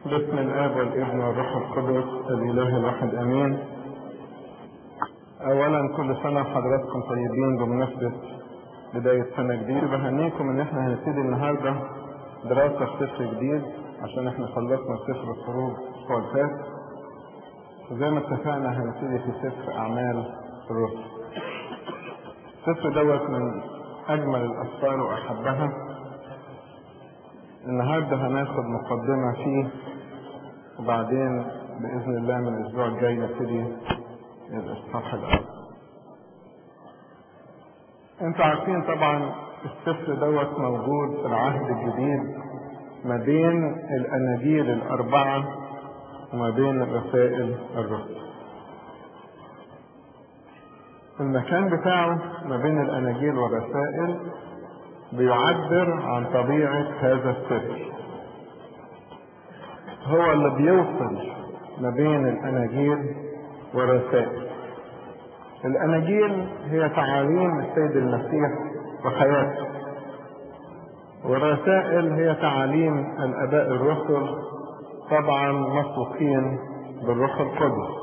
باسم الاب والابن والروح القدس الاله الواحد امين اولا كل سنه وحضراتكم طيبين بمناسبه بدايه سنه جديده بهنيكم ان احنا هنبتدي النهارده دراسه في سفر جديد عشان احنا خلصنا سفر الخروج الاسبوع اللي فات وزي ما اتفقنا هنبتدي في سفر اعمال الرسل السفر دوت من اجمل الاسفار واحبها النهارده هناخد مقدمه فيه وبعدين باذن الله من الاسبوع الجاي نبتدي الاصحاح الاول انتوا عارفين طبعا السفر دوت موجود في العهد الجديد ما بين الاناجيل الاربعه وما بين الرسائل الرسل المكان بتاعه ما بين الاناجيل والرسائل بيعبر عن طبيعه هذا السفر هو اللي بيوصل ما بين الاناجيل والرسائل الاناجيل هي تعاليم السيد المسيح وحياته والرسائل هي تعاليم الاباء الرسل طبعا مسبوقين بالروح القدس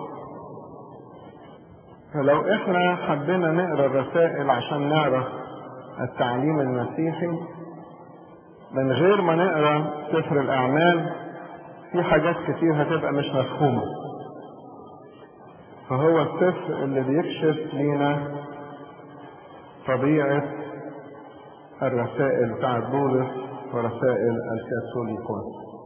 فلو احنا حبينا نقرا الرسائل عشان نعرف التعليم المسيحي من غير ما نقرا سفر الاعمال في حاجات كتير هتبقى مش مفهومه فهو السفر اللي بيكشف لينا طبيعه الرسائل بتاعت بولس ورسائل الكاثوليكون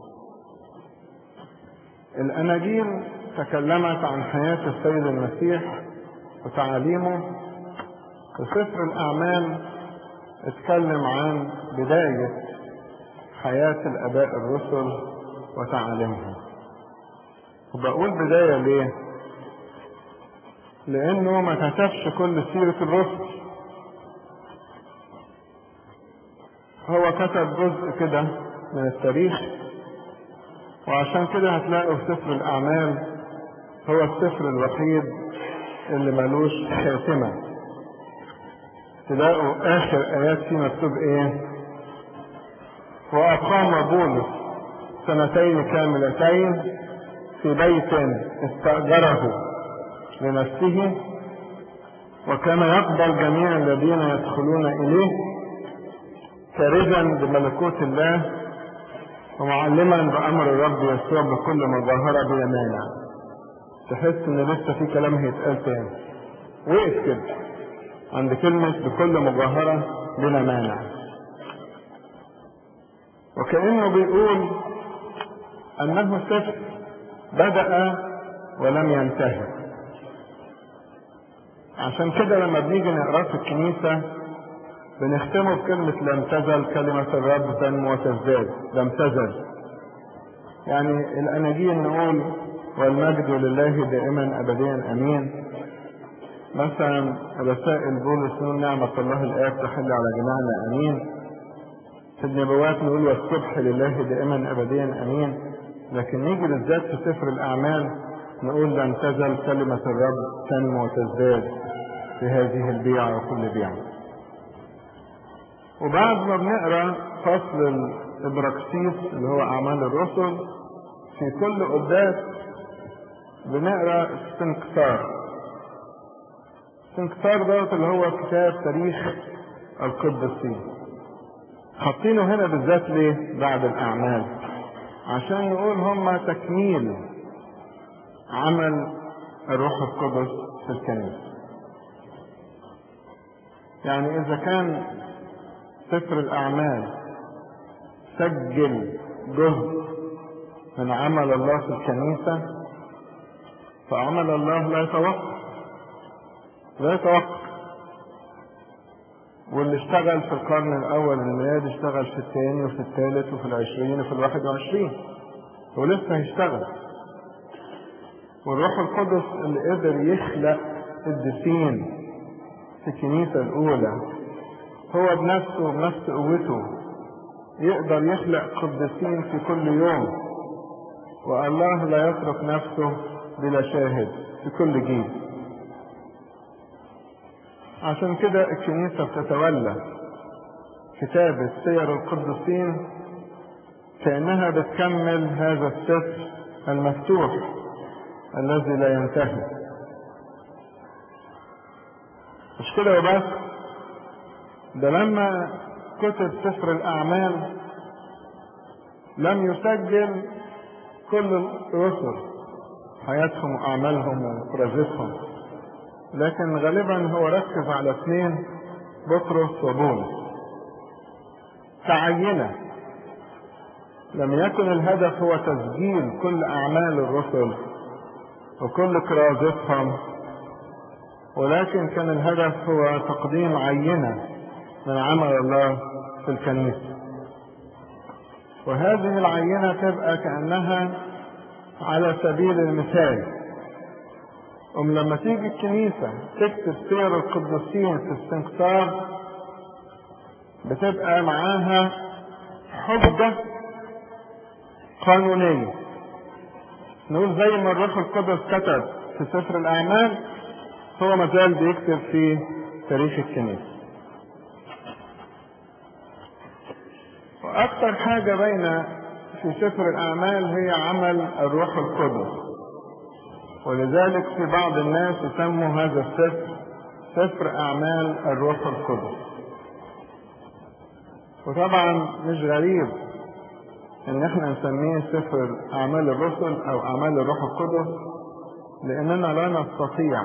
الاناجيل تكلمت عن حياه السيد المسيح وتعاليمه وسفر الاعمال اتكلم عن بدايه حياه الاباء الرسل وتعاليمهم وبقول بدايه ليه لانه ما كتبش كل سيره الرسل هو كتب جزء كده من التاريخ وعشان كده هتلاقوا في سفر الأعمال هو السفر الوحيد اللي ملوش خاتمة تلاقوا آخر آيات فيه مكتوب إيه؟ وأقام بولس سنتين كاملتين في بيت استأجره لنفسه وكان يقبل جميع الذين يدخلون إليه كارزا بملكوت الله ومعلما بأمر الرب يسوع بكل مظاهرة بلا مانع تحس ان لسه في كلام هيتقال تاني وقف كده عند كلمة بكل مظاهرة بلا مانع وكأنه بيقول أنه سفر بدأ ولم ينتهي عشان كده لما بنيجي نقراه في الكنيسة بنختمه بكلمة لم تزل كلمة الرب تنمو وتزداد لم تزل يعني الأناجيل نقول والمجد لله دائما أبديا أمين مثلا رسائل بولس نقول نعمة الله الآب تحل على جميعنا أمين في النبوات نقول والصبح لله دائما أبديا أمين لكن نيجي بالذات في سفر الأعمال نقول لم تزل كلمة الرب تنمو وتزداد في هذه البيعة وكل بيعة وبعد ما بنقرا فصل الابراكسيس اللي هو اعمال الرسل في كل قداس بنقرا استنكسار استنكسار دوت اللي هو كتاب تاريخ القديسين حاطينه هنا بالذات ليه بعد الاعمال عشان نقول هم تكميل عمل الروح القدس في الكنيسه يعني اذا كان سفر الأعمال سجل جزء من عمل الله في الكنيسة فعمل الله لا يتوقف لا يتوقف واللي اشتغل في القرن الأول الميلادي اشتغل في الثاني وفي الثالث وفي العشرين وفي الواحد وعشرين ولسه هيشتغل والروح القدس اللي قدر يخلق قديسين في الكنيسة الأولى هو بنفسه وبنفس قوته يقدر يخلق قديسين في كل يوم والله لا يترك نفسه بلا شاهد في كل جيل عشان كده الكنيسة بتتولى كتابة سير القديسين كأنها بتكمل هذا السفر المفتوح الذي لا ينتهي مش كده وبس ده لما كتب سفر الأعمال لم يسجل كل الرسل حياتهم وأعمالهم وكرازتهم لكن غالبا هو ركز على اثنين بطرس وبولس كعينة لم يكن الهدف هو تسجيل كل أعمال الرسل وكل كرازتهم ولكن كان الهدف هو تقديم عينة من عمل الله في الكنيسة وهذه العينة تبقى كأنها على سبيل المثال أم لما تيجي الكنيسة تكتب سير القديسين في استنكسار بتبقى معاها حجة قانونية نقول زي ما الروح القدس كتب في سفر الأعمال هو مازال بيكتب في تاريخ الكنيسة وأكثر حاجة باينة في سفر الأعمال هي عمل الروح القدس ولذلك في بعض الناس يسموا هذا السفر سفر أعمال الروح القدس وطبعا مش غريب ان احنا نسميه سفر اعمال الرسل او اعمال الروح القدس لاننا لا نستطيع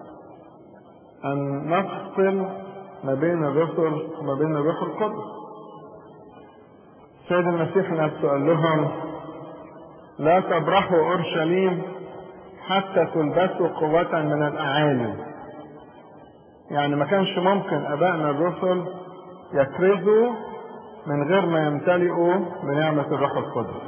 ان نفصل ما بين الرسل وما بين الروح القدس سيد المسيح نفسه قال لهم لا تبرحوا اورشليم حتى تلبسوا قوة من الاعالي يعني ما كانش ممكن ابائنا الرسل يكرزوا من غير ما يمتلئوا بنعمة الروح القدس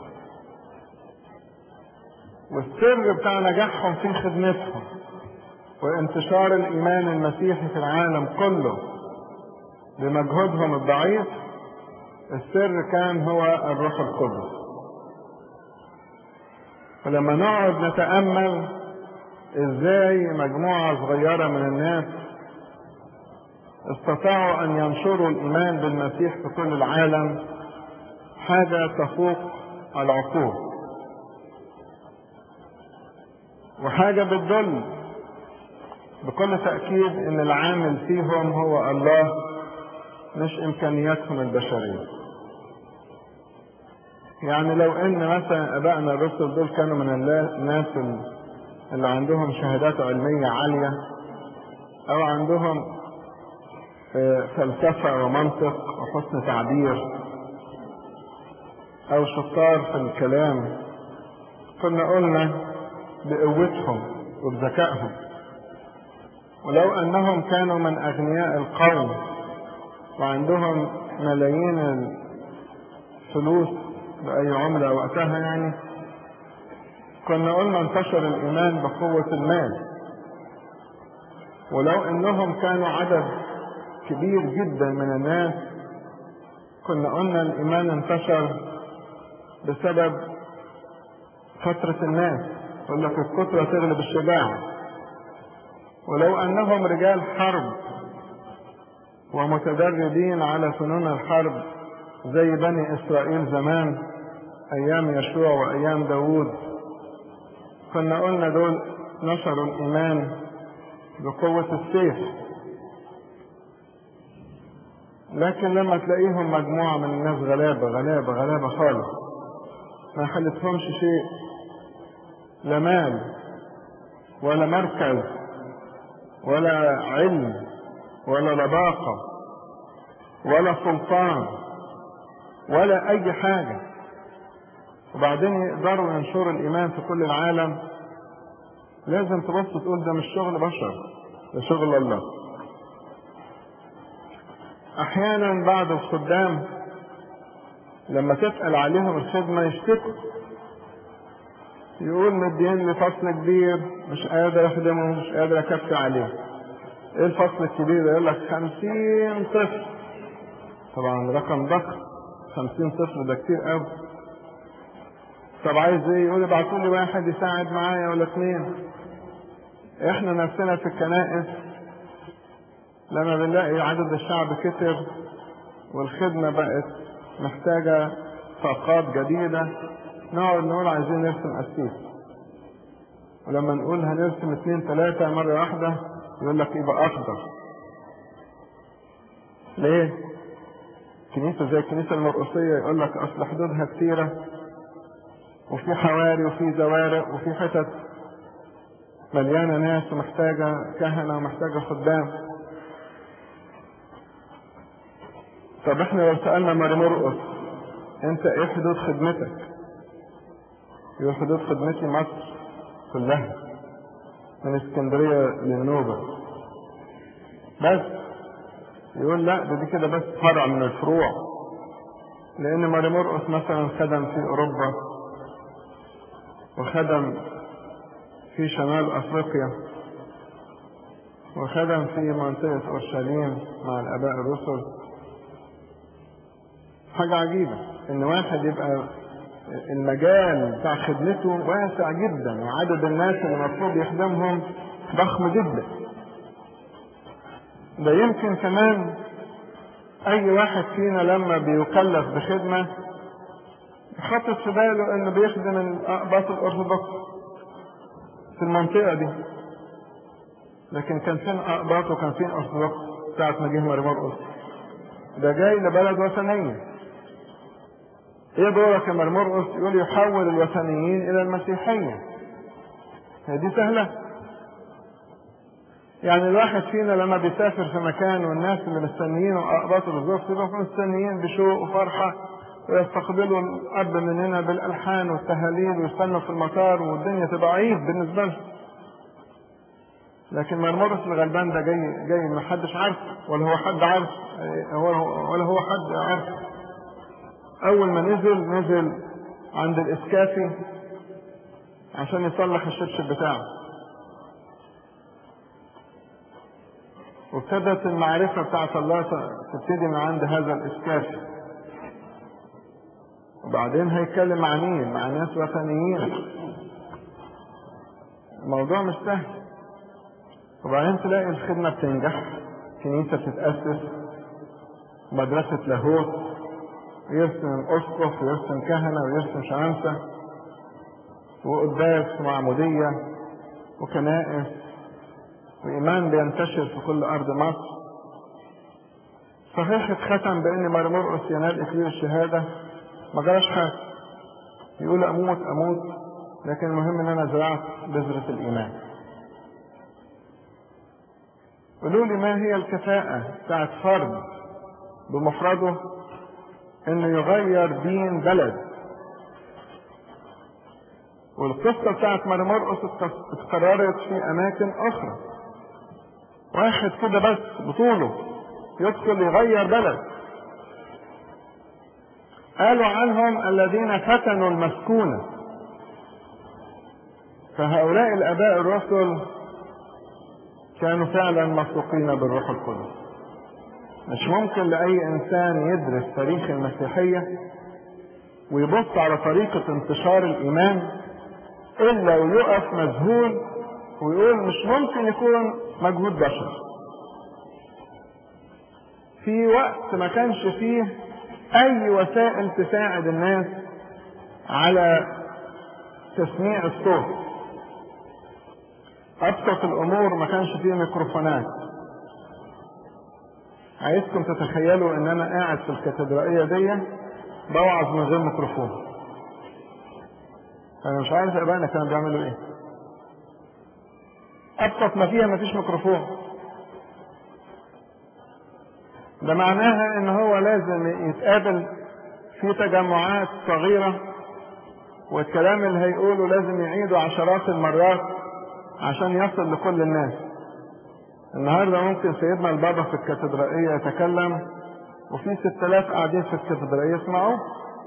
والسر بتاع نجاحهم في خدمتهم وانتشار الإيمان المسيحي في العالم كله بمجهودهم الضعيف السر كان هو الروح القدس ولما نقعد نتأمل ازاي مجموعة صغيرة من الناس استطاعوا ان ينشروا الايمان بالمسيح في كل العالم حاجة تفوق العقول وحاجة بتدل بكل تأكيد ان العامل فيهم هو الله مش امكانياتهم البشرية يعني لو ان مثلا ابائنا الرسل دول كانوا من الناس اللي عندهم شهادات علمية عالية او عندهم فلسفة ومنطق وحسن تعبير أو شطار في الكلام كنا قلنا بقوتهم وبذكائهم ولو أنهم كانوا من أغنياء القوم وعندهم ملايين الفلوس بأي عملة وقتها يعني كنا قلنا انتشر الإيمان بقوة المال ولو أنهم كانوا عدد كبير جدا من الناس كنا قلنا الإيمان انتشر بسبب كثرة الناس يقول لك الكثرة تغلب الشجاعة ولو أنهم رجال حرب ومتدربين على فنون الحرب زي بني إسرائيل زمان أيام يشوع وأيام داوود كنا قلنا دول نشروا الإيمان بقوة السيف لكن لما تلاقيهم مجموعة من الناس غلابة غلابة غلابة خالص ما حلتهمش شيء لا مال ولا مركز ولا علم ولا لباقة ولا سلطان ولا أي حاجة وبعدين يقدروا ينشروا الإيمان في كل العالم لازم تبص تقول ده مش شغل بشر ده شغل الله احيانا بعض الخدام لما تسأل عليهم الخدمة يشتكوا يقول مدين لي فصل كبير مش قادر اخدمه مش قادر اكفي عليه ايه الفصل الكبير ده يقول لك خمسين طفل طبعا رقم ضخم خمسين طفل ده كتير قوي طب عايز ايه يقول ابعتوا لي واحد يساعد معايا ولا اثنين احنا نفسنا في الكنائس لما بنلاقي عدد الشعب كتر والخدمة بقت محتاجة طاقات جديدة نقعد نقول عايزين نرسم قسيس ولما نقول هنرسم اتنين تلاتة مرة واحدة يقول لك يبقى أخضر ليه؟ كنيسة زي الكنيسة المرقصية يقول لك أصل حدودها كتيرة وفي حواري وفي زوارق وفي حتت مليانة ناس ومحتاجة كهنة ومحتاجة خدام طب احنا لو سألنا ماري مرقص انت ايه حدود خدمتك يقول حدود خدمتي مصر كلها من اسكندرية للنوبة بس يقول لا ده دي كده بس فرع من الفروع لان ماري مرقص مثلا خدم في اوروبا وخدم في شمال افريقيا وخدم في منطقة اورشليم مع الاباء الرسل حاجة عجيبة ان واحد يبقى المجال بتاع خدمته واسع جدا وعدد الناس اللي المفروض يخدمهم ضخم جدا ده يمكن كمان اي واحد فينا لما بيكلف بخدمة يخطط في باله انه بيخدم الاقباط الارثوذكس في المنطقة دي لكن كان فين اقباط وكان فين ارثوذكس ساعة ما جه ماري مرقس ده جاي لبلد وثنية ايه دورك يا ماري مرقس يقول يحول الوثنيين الى المسيحية هي دي سهلة يعني الواحد فينا لما بيسافر في مكان والناس اللي مستنيينه اقباط الظروف يبقوا مستنيين بشوق وفرحة ويستقبلوا الاب مننا بالالحان والتهاليل ويستنوا في المطار والدنيا تبقى عيد بالنسبة لهم لكن مرمرس الغلبان ده جاي جاي ما حدش عارف ولا هو حد عارف ولا هو حد عارف اول ما نزل نزل عند الاسكافي عشان يصلح الشبشب بتاعه وابتدت المعرفة بتاعت الله تبتدي من عند هذا الاسكافي وبعدين هيتكلم مع مين مع ناس وثنيين الموضوع مش سهل وبعدين تلاقي الخدمة بتنجح كنيسة بتتأسس مدرسة لاهوت ويرسم الأسقف ويرسم كهنة ويرسم شمامسة وقداس ومعمودية وكنائس وإيمان بينتشر في كل أرض مصر صحيح اتختم بأن ماري مرقس ينال إكليل الشهادة ما جراش حاجة يقول أموت أموت لكن المهم إن أنا زرعت بذرة الإيمان قولوا لي ما هي الكفاءة بتاعت فرد بمفرده انه يغير دين بلد والقصة بتاعت ماري مرقس اتكررت في اماكن اخرى واحد كده بس بطوله يدخل يغير بلد قالوا عنهم الذين فتنوا المسكونة فهؤلاء الاباء الرسل كانوا فعلا مسوقين بالروح القدس مش ممكن لأي إنسان يدرس تاريخ المسيحية ويبص على طريقة انتشار الإيمان إلا ويقف مذهول ويقول مش ممكن يكون مجهود بشر في وقت ما كانش فيه أي وسائل تساعد الناس على تسميع الصوت أبسط الأمور ما كانش فيه ميكروفونات عايزكم تتخيلوا ان انا قاعد في الكاتدرائيه دي بوعظ من غير ميكروفون انا مش عارف ابانا كانوا بيعملوا ايه ابسط ما فيها مفيش ميكروفون ده معناها ان هو لازم يتقابل في تجمعات صغيرة والكلام اللي هيقوله لازم يعيده عشرات المرات عشان يصل لكل الناس النهاردة ممكن سيدنا البابا في الكاتدرائية يتكلم وفي ست آلاف قاعدين في الكاتدرائية يسمعوه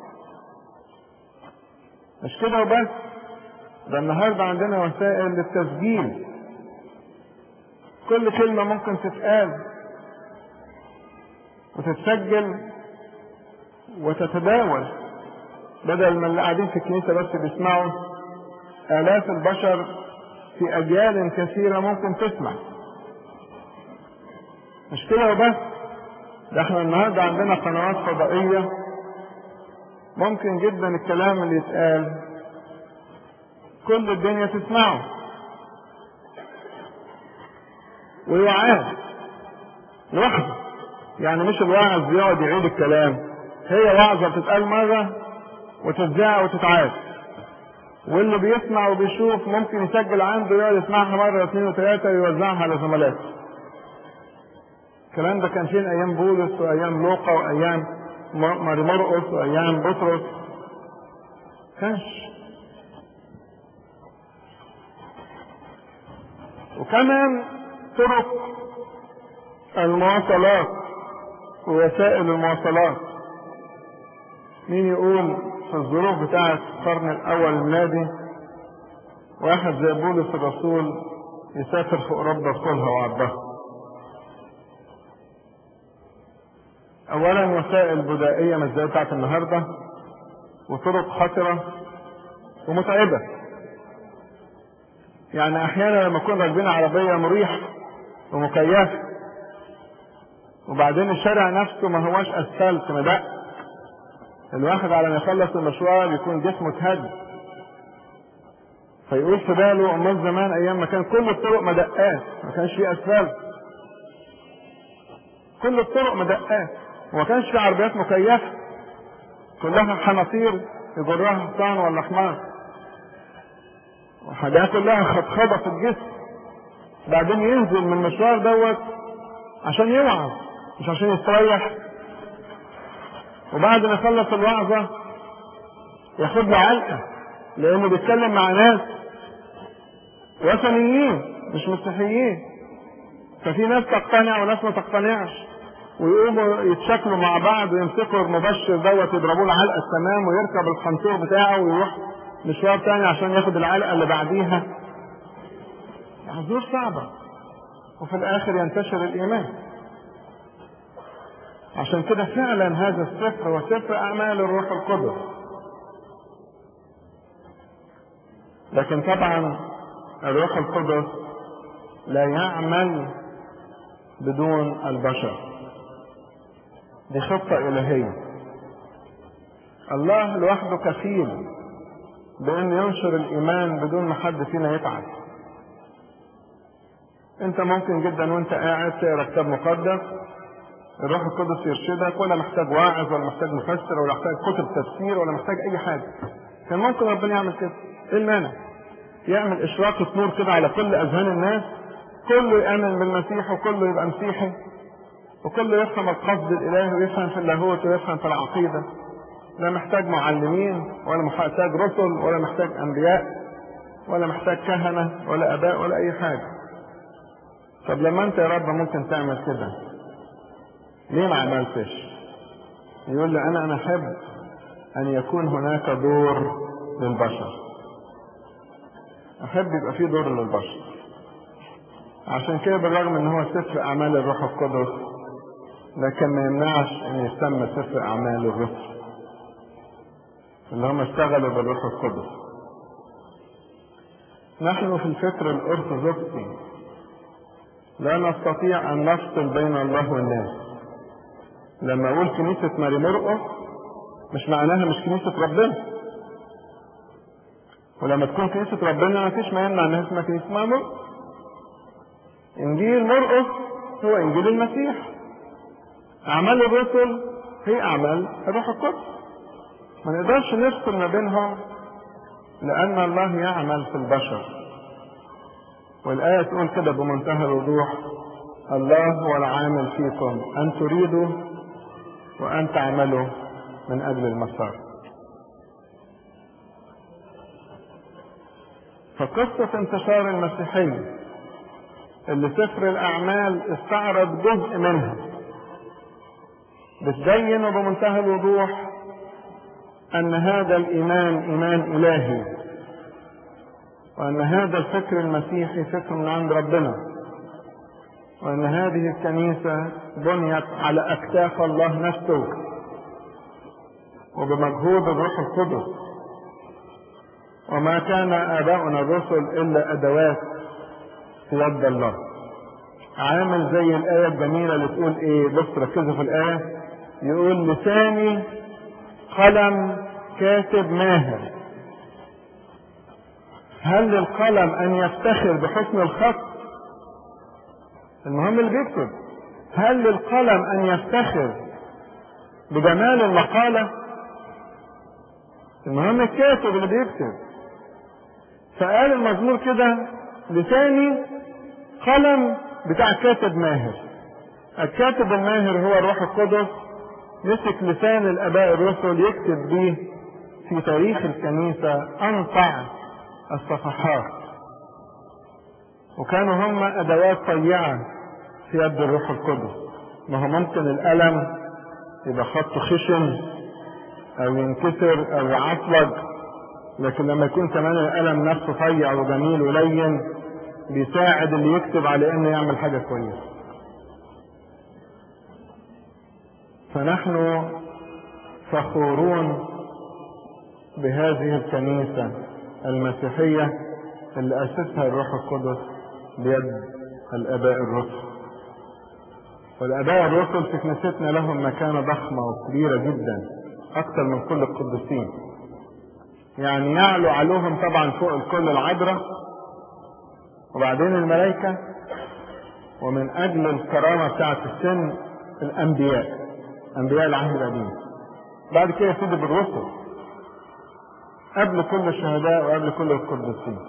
مش كده وبس ده النهاردة عندنا وسائل للتسجيل كل كلمة ممكن تتقال وتتسجل وتتداول بدل ما اللي قاعدين في الكنيسة بس بيسمعوا آلاف البشر في أجيال كثيرة ممكن تسمع مش كده وبس ده احنا النهارده عندنا قنوات فضائية ممكن جدا الكلام اللي يتقال كل الدنيا تسمعه ويعاد لوحده يعني مش الواعظ بيقعد يعيد الكلام هي وعظة بتتقال مرة وتتذاع وتتعاد واللي بيسمع وبيشوف ممكن يسجل عنده يقعد يسمعها مرة واثنين وثلاثة ويوزعها على زملاته الكلام ده كان فين أيام بولس وأيام لوقا وأيام ماري مرقس وأيام بطرس كانش وكمان طرق المواصلات ووسائل المواصلات مين يقول في الظروف بتاعة القرن الأول الميلادي واحد زي بولس الرسول يسافر في أوروبا بطولها وعرضها أولا وسائل بدائية مش زي بتاعة النهاردة وطرق خطرة ومتعبة يعني أحيانا لما نكون راكبين عربية مريحة ومكيفة وبعدين الشارع نفسه ما هواش أسفلت مدق الواحد على ما يخلص المشوار يكون جسمه اتهد فيقول في باله امال زمان ايام ما كان كل الطرق مدقات ما كانش في اسفلت كل الطرق مدقات وما كانش في عربيات مكيفه كلها حناطير يجرها حصان ولا حمار وحاجات كلها خطخضه في الجسم بعدين ينزل من المشوار دوت عشان يوعظ مش عشان يستريح وبعد ما يخلص الوعظة ياخد له علقة لأنه بيتكلم مع ناس وثنيين مش مسيحيين ففي ناس تقتنع وناس ما تقتنعش ويقوموا يتشكلوا مع بعض ويمسكوا المبشر دوت يضربوا له علقة تمام ويركب الخنطور بتاعه ويروح مشوار تاني عشان ياخد العلقة اللي بعديها ظروف صعبة وفي الآخر ينتشر الإيمان عشان كده فعلا هذا السفر هو سفر اعمال الروح القدس لكن طبعا الروح القدس لا يعمل بدون البشر دي خطه الهيه الله لوحده كفيل بان ينشر الايمان بدون ما حد فينا يتعب انت ممكن جدا وانت قاعد تقرا كتاب مقدس الروح القدس يرشدك ولا محتاج واعظ ولا محتاج مفسر ولا محتاج كتب تفسير ولا محتاج اي حاجه كان ممكن ربنا يعمل كده ايه المانع يعمل اشراقة نور كده على كل اذهان الناس كله يامن بالمسيح وكله يبقى مسيحي وكله يفهم القصد الالهي ويفهم في اللاهوت ويفهم في العقيده لا محتاج معلمين ولا محتاج رسل ولا محتاج انبياء ولا محتاج كهنه ولا اباء ولا اي حاجه طب لما انت يا رب ممكن تعمل كده ليه ما عملتش يقول لي انا انا احب ان يكون هناك دور للبشر احب يبقى في دور للبشر عشان كده بالرغم ان هو سفر اعمال الروح القدس لكن ما يمنعش ان يسمى سفر اعمال الرسل اللي هم اشتغلوا بالروح القدس نحن في الفكر الارثوذكسي لا نستطيع ان نفصل بين الله والناس لما اقول كنيسة ماري مرقس مش معناها مش كنيسة ربنا ولما تكون كنيسة ربنا ما فيش ما يمنع انها اسمها كنيسة ماري مرقس انجيل مرقس هو انجيل المسيح اعمال الرسل هي اعمال الروح القدس ما نقدرش نفصل ما بينهم لان الله يعمل في البشر والايه تقول كده بمنتهى الوضوح الله هو العامل فيكم ان تريدوا وأن تعملوا من أجل المسار فقصة انتشار المسيحية اللي سفر الأعمال استعرض جزء منها بتبين بمنتهى الوضوح أن هذا الإيمان إيمان إلهي وأن هذا الفكر المسيحي فكر من عند ربنا وأن هذه الكنيسة بنيت على أكتاف الله نفسه وبمجهود الروح القدس وما كان آباؤنا الرسل إلا أدوات في يد الله عامل زي الآية الجميلة اللي تقول إيه بص ركزوا في الآية يقول لساني قلم كاتب ماهر هل للقلم ان يفتخر بحسن الخط المهم اللي بيكتب هل للقلم ان يفتخر بجمال المقالة المهم الكاتب اللي بيكتب فقال المزمور كده لساني قلم بتاع كاتب ماهر الكاتب الماهر هو الروح القدس مسك لسان الاباء الرسل يكتب بيه في تاريخ الكنيسة انقع الصفحات وكانوا هم ادوات طيعة في يد الروح القدس ما هو ممكن القلم يبقى خطه خشن او ينكسر او يعصلج لكن لما يكون كمان القلم نفسه طيع وجميل ولين بيساعد اللي يكتب على انه يعمل حاجة كويسة فنحن فخورون بهذه الكنيسة المسيحية اللي أسسها الروح القدس بيد الآباء الرسل والآباء الرسل في كنيستنا لهم مكانة ضخمة وكبيرة جدا أكثر من كل القديسين يعني يعلو علوهم طبعا فوق الكل العذراء وبعدين الملائكة ومن أجل الكرامة بتاعة السن الأنبياء أنبياء العهد القديم بعد كده يبتدي بالرسل قبل كل الشهداء وقبل كل القديسين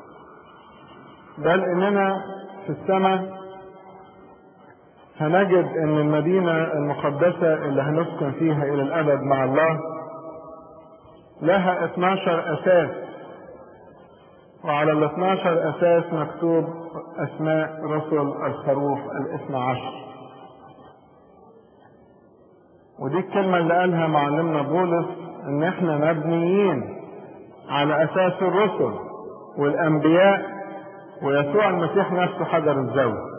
بل إننا في السماء هنجد ان المدينة المقدسة اللي هنسكن فيها الى الابد مع الله لها 12 اساس وعلى ال 12 اساس مكتوب اسماء رسل الخروف الاثنى عشر ودي الكلمة اللي قالها معلمنا بولس ان احنا مبنيين على اساس الرسل والانبياء ويسوع المسيح نفسه حجر الزاوية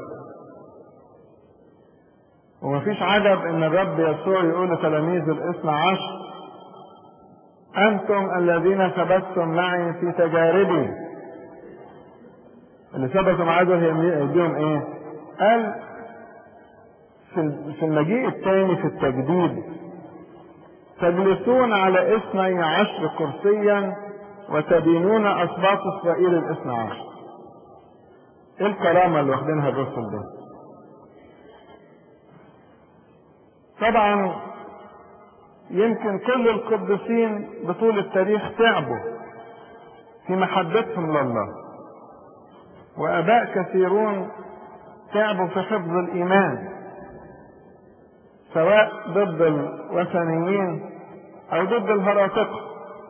ومفيش عجب ان الرب يسوع يقول لتلاميذ الاثنى عشر انتم الذين ثبتتم معي في تجاربي اللي ثبتوا معاه دول يديهم ايه قال في المجيء الثاني في التجديد تجلسون على اثني عشر كرسيا وتدينون اسباط اسرائيل الاثنى عشر ايه الكرامه اللي واخدينها الرسل دول طبعا يمكن كل القديسين بطول التاريخ تعبوا في محبتهم لله واباء كثيرون تعبوا في حفظ الايمان سواء ضد الوثنيين او ضد الهراطقه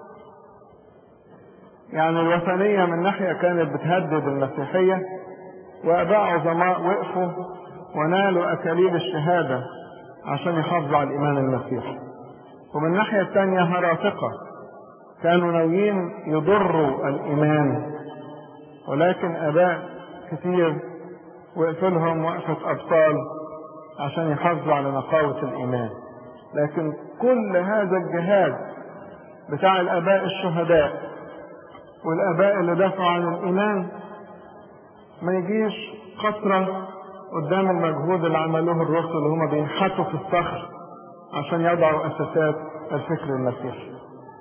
يعني الوثنيه من ناحيه كانت بتهدد المسيحيه واباء عظماء وقفوا ونالوا اكاليل الشهاده عشان يحافظوا على الإيمان المسيحي ومن الناحية الثانية هراطقة كانوا ناويين يضروا الإيمان ولكن آباء كتير وقفوا لهم وقفة أبطال عشان يحافظوا على نقاوة الإيمان لكن كل هذا الجهاد بتاع الآباء الشهداء والآباء اللي دافعوا عن الإيمان ما يجيش قطرة قدام المجهود اللي عملوه الرسل اللي هم بينحتوا في الصخر عشان يضعوا اساسات الفكر المسيحي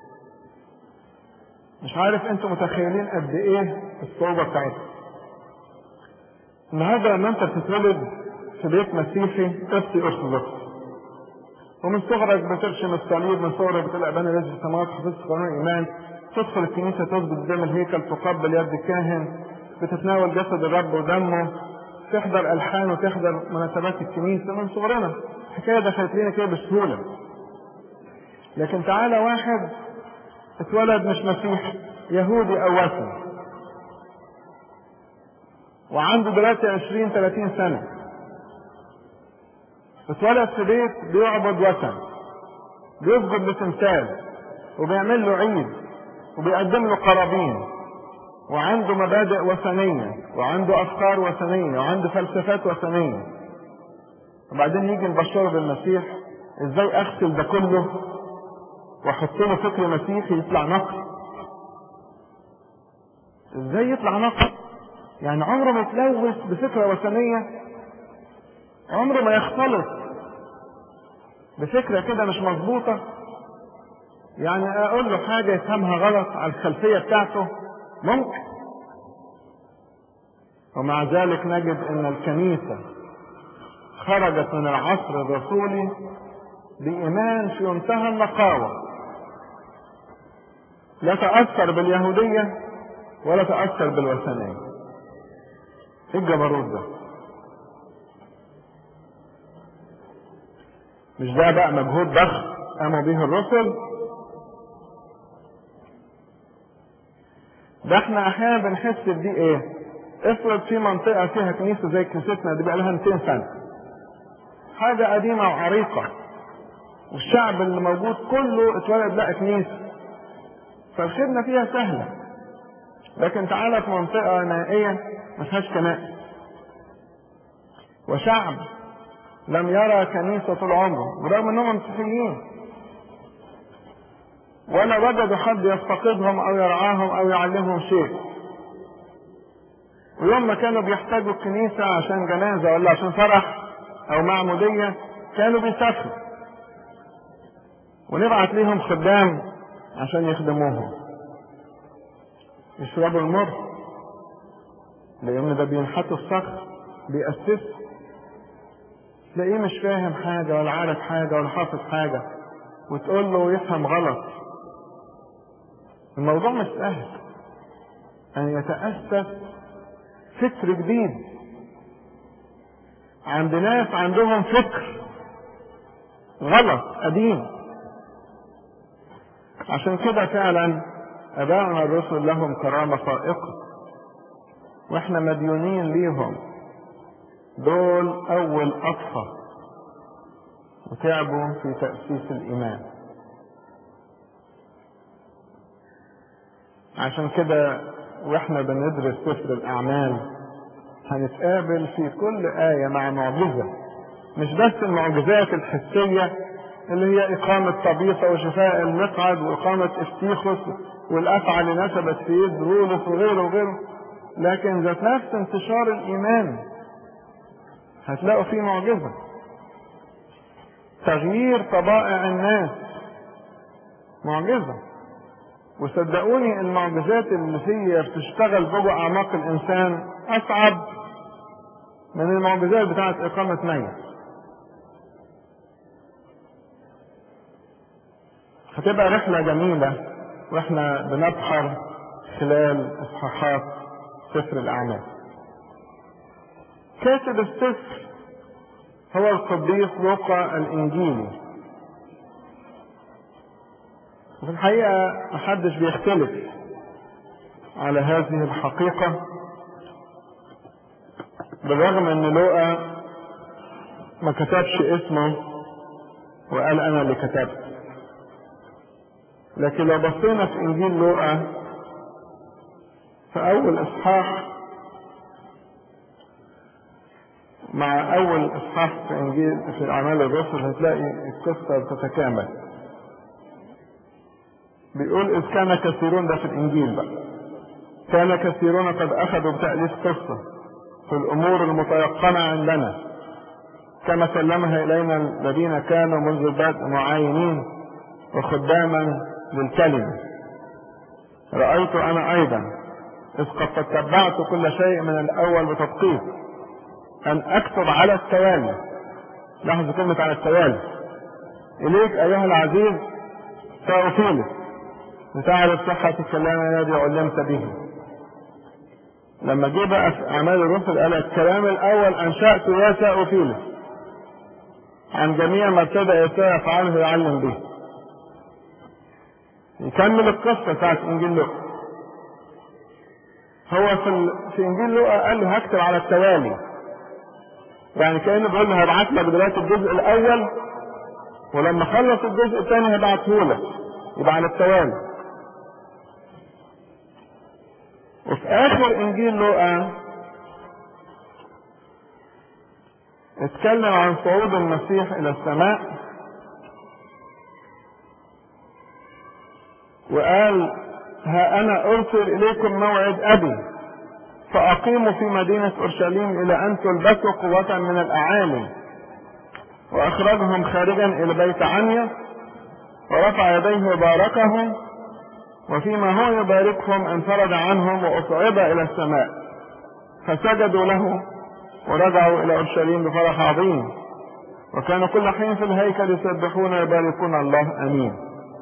مش عارف انتوا متخيلين قد ايه الصعوبة بتاعتها النهارده لما انت بتتولد في بيت مسيحي قبطي ارثوذكسي ومن صغرك بترشم الصليب من صغرك بتقول ابانا الذي في السماوات حفظت قانون الايمان تدخل الكنيسه تسجد قدام الهيكل تقبل يد الكاهن بتتناول جسد الرب ودمه تحضر الحان وتحضر مناسبات الكنيسه من صغرنا الحكايه دخلت لنا كده بسهوله لكن تعالى واحد اتولد مش مسيحي يهودي او وثني وعنده دلوقتي 20 30 سنه اتولد في بيت بيعبد وثن بيسجد لتمثال وبيعمل له عيد وبيقدم له قرابين وعنده مبادئ وثنية وعنده أفكار وثنية وعنده فلسفات وثنية وبعدين يجي نبشره بالمسيح ازاي اغسل ده كله واحط له فكر مسيحي يطلع نقد ازاي يطلع نقد يعني عمره ما يتلوث بفكرة وثنية عمره ما يختلط بفكرة كده مش مظبوطة يعني اقول له حاجة يفهمها غلط على الخلفية بتاعته ممكن ومع ذلك نجد ان الكنيسة خرجت من العصر الرسولي بإيمان في منتهى النقاوة لا تأثر باليهودية ولا تأثر بالوثنية ايه الجبروت ده مش ده بقى مجهود ضخم قاموا به الرسل ده احنا احيانا بنحس بدي ايه افرض في منطقة فيها كنيسة زي كنيستنا دي بقى لها 200 سنة حاجة قديمة وعريقة والشعب اللي موجود كله اتولد لقى كنيسة فالخدمة فيها سهلة لكن تعالى في منطقة نائية ما فيهاش كنائس وشعب لم يرى كنيسة طول عمره برغم انهم مسيحيين ولا وجدوا حد يفتقدهم او يرعاهم او يعلمهم شيء ويوم ما كانوا بيحتاجوا الكنيسة عشان جنازة ولا عشان فرح او معمودية كانوا بيسافروا ونبعت ليهم خدام عشان يخدموهم يشربوا المر لان ده بينحتوا الصخر بيأسسوا تلاقيه مش فاهم حاجة ولا عارف حاجة ولا حافظ حاجة وتقول له يفهم غلط الموضوع مش سهل أن يتأسس فكر جديد عند ناس عندهم فكر غلط قديم عشان كده فعلا أبائنا الرسل لهم كرامة فائقة واحنا مديونين ليهم دول أول أطفى وتعبوا في تأسيس الإيمان عشان كده واحنا بندرس سفر الأعمال هنتقابل في كل آية مع معجزة مش بس المعجزات الحسية اللي هي إقامة طبيخة وشفاء المقعد وإقامة استيخوس والأفعى اللي نسبت في يد بولس وغيره وغيره لكن ذات نفس انتشار الإيمان هتلاقوا فيه معجزة تغيير طبائع الناس معجزة وصدقوني المعجزات اللي هي بتشتغل جوه أعماق الإنسان أصعب من المعجزات بتاعت إقامة ميت هتبقى رحلة جميلة واحنا بنبحر خلال إصحاحات سفر الأعمال كاتب السفر هو القديس لوقا الإنجيلي وفي الحقيقة محدش بيختلف على هذه الحقيقة بالرغم ان لوقا ما كتبش اسمه وقال انا اللي كتبت لكن لو بصينا في انجيل لوقا في اول اصحاح مع اول اصحاح في انجيل في اعمال الرسل هتلاقي القصه بتتكامل بيقول اذ كان كثيرون ده في الانجيل بقى كان كثيرون قد اخذوا بتاليف قصه في الامور المتيقنه عندنا كما سلمها الينا الذين كانوا منذ البدء معاينين وخداما للكلمه رايت انا ايضا اذ قد تتبعت كل شيء من الاول بتدقيق ان اكتب على التوالي لاحظوا كلمة على التوالي اليك ايها العزيز تأوفيلس لتعرف صحة الكلام الذي علمت به لما جه بقى في اعمال الرسل قال الكلام الاول انشأت يا تأوفيلس عن جميع ما ابتدأ يسوع يفعله يعلم به يكمل القصة بتاعت انجيل لوقا هو في, ال... في انجيل لوقا قال له هكتب على التوالي يعني كانه بيقول له هبعت لك دلوقتي الجزء الاول ولما خلص الجزء الثاني هبعته لك يبقى على التوالي وفي اخر انجيل لوقا اتكلم عن صعود المسيح الى السماء وقال ها انا ارسل اليكم موعد ابي فأقيموا في مدينة أورشليم إلى أن تلبسوا قوة من الأعالي وأخرجهم خارجا إلى بيت عنيا ورفع يديه وباركهم وفيما هو يباركهم انفرد عنهم وأصعد إلى السماء فسجدوا له ورجعوا إلى أورشليم بفرح عظيم وكانوا كل حين في الهيكل يسبحون ويباركون الله أمين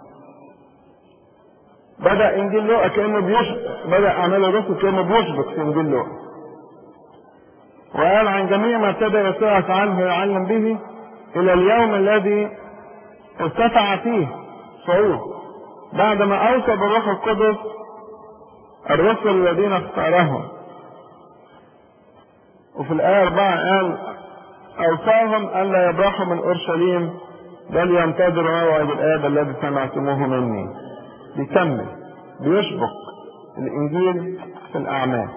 بدأ إنجيل لوقا كأنه بيشبك بدأ أعمال الرسل كأنه بيشبك في إنجيل لوقا وقال عن جميع ما ابتدى يسوع يفعله ويعلم به إلى اليوم الذي ارتفع فيه صعود بعدما أوصى بالروح القدس الرسل الذين اختارهم وفي الآية أربعة قال أوصاهم ألا يبرحوا من أورشليم بل ينتظروا موعد الآب الذي سمعتموه مني بيكمل بيشبك الإنجيل في الأعمال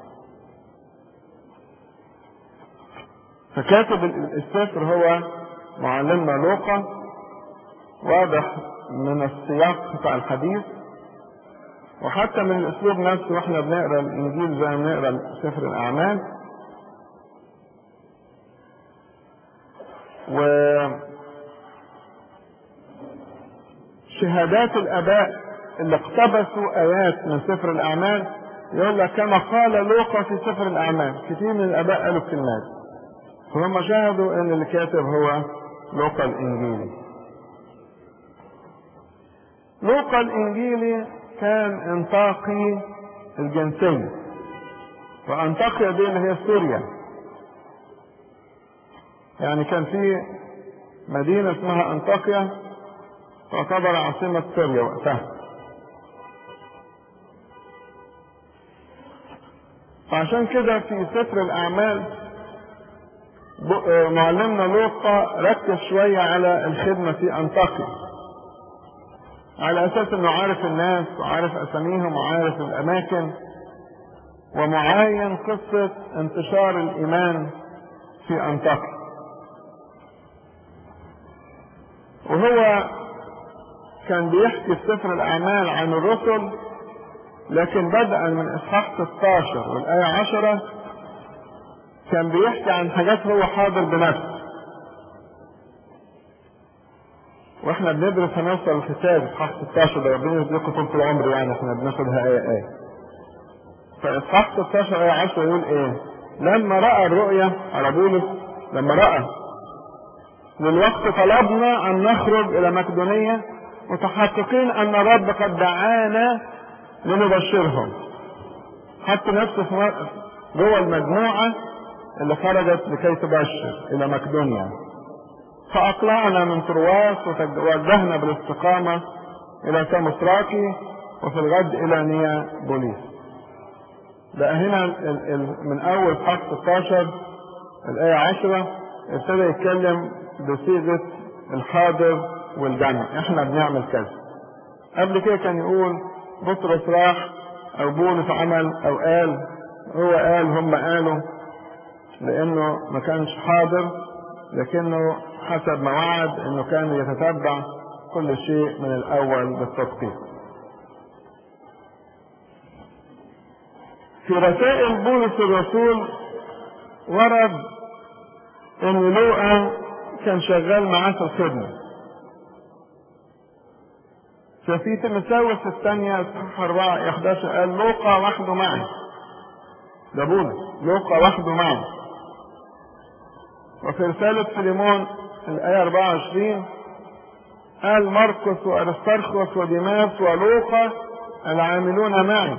فكاتب السفر هو معلمنا لوقا واضح من السياق بتاع الحديث وحتى من الاسلوب نفسه واحنا بنقرا الانجيل زي ما بنقرا سفر الاعمال و شهادات الاباء اللي اقتبسوا ايات من سفر الاعمال يقول لك كما قال لوقا في سفر الاعمال كثير من الاباء قالوا الكلمات فهم شاهدوا ان اللي كاتب هو لوقا الانجيلي لوقا الانجيلي كان انطاقي الجنسية وانطاقيا دي اللي هي سوريا يعني كان في مدينة اسمها انطاكيا تعتبر عاصمة سوريا وقتها فعشان كده في سفر الأعمال معلمنا لوقا ركز شوية على الخدمة في أنطاكيا على أساس إنه عارف الناس وعارف أساميهم وعارف الأماكن ومعاين قصة انتشار الإيمان في أنطاكيا وهو كان بيحكي في سفر الأعمال عن الرسل لكن بدءا من إصحاح 16 والآية 10 كان بيحكي عن حاجات هو حاضر بنفسه واحنا بندرس هنوصل الكتاب اصحاح 16 ده ربنا يديكم طول العمر يعني احنا بناخدها ايه ايه فاصحاح 16 ايه 10 يقول ايه لما راى الرؤيا على بولس لما راى للوقت طلبنا ان نخرج الى مقدونيه متحققين ان الرب قد دعانا لنبشرهم حط نفسه في جوه المجموعه اللي خرجت لكي تبشر الى مقدونيا فاقلعنا من ترواس وتوجهنا بالاستقامه الى ساموثراكي وفي الغد الى نيا بوليس بقى هنا ال ال من اول صح 16 الايه 10 ابتدى يتكلم بصيغه الحاضر والجمع احنا بنعمل كذا قبل كده كان يقول بطرس راح او بولس عمل او قال هو قال هم قالوا لانه ما كانش حاضر لكنه حسب ما وعد انه كان يتتبع كل شيء من الاول بالتدقيق في رسائل بولس الرسول ورد ان لوقا كان شغال معاه في الخدمه ففي تيموثاوس الثانية اصحاح 4 11 قال لوقا وحده معي ده بولس لوقا وحده معي وفي رسالة فيليمون الآية 24 قال مرقس وأرسترخوس وديماس ولوقا العاملون معي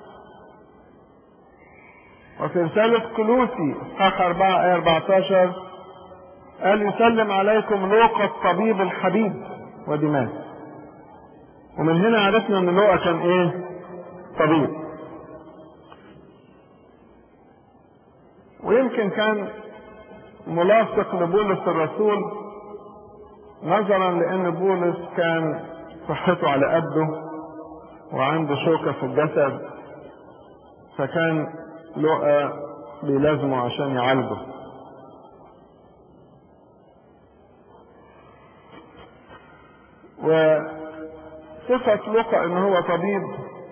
وفي رسالة كلوسي اصحاح 4 آية 14 قال يسلم عليكم لوقا الطبيب الحبيب وديماس ومن هنا عرفنا ان لوقا كان ايه طبيب ويمكن كان ملاصق لبولس الرسول نظرا لان بولس كان صحته على قده وعنده شوكة في الجسد فكان لقى بيلازمه عشان يعالجه وصفة لقى ان هو طبيب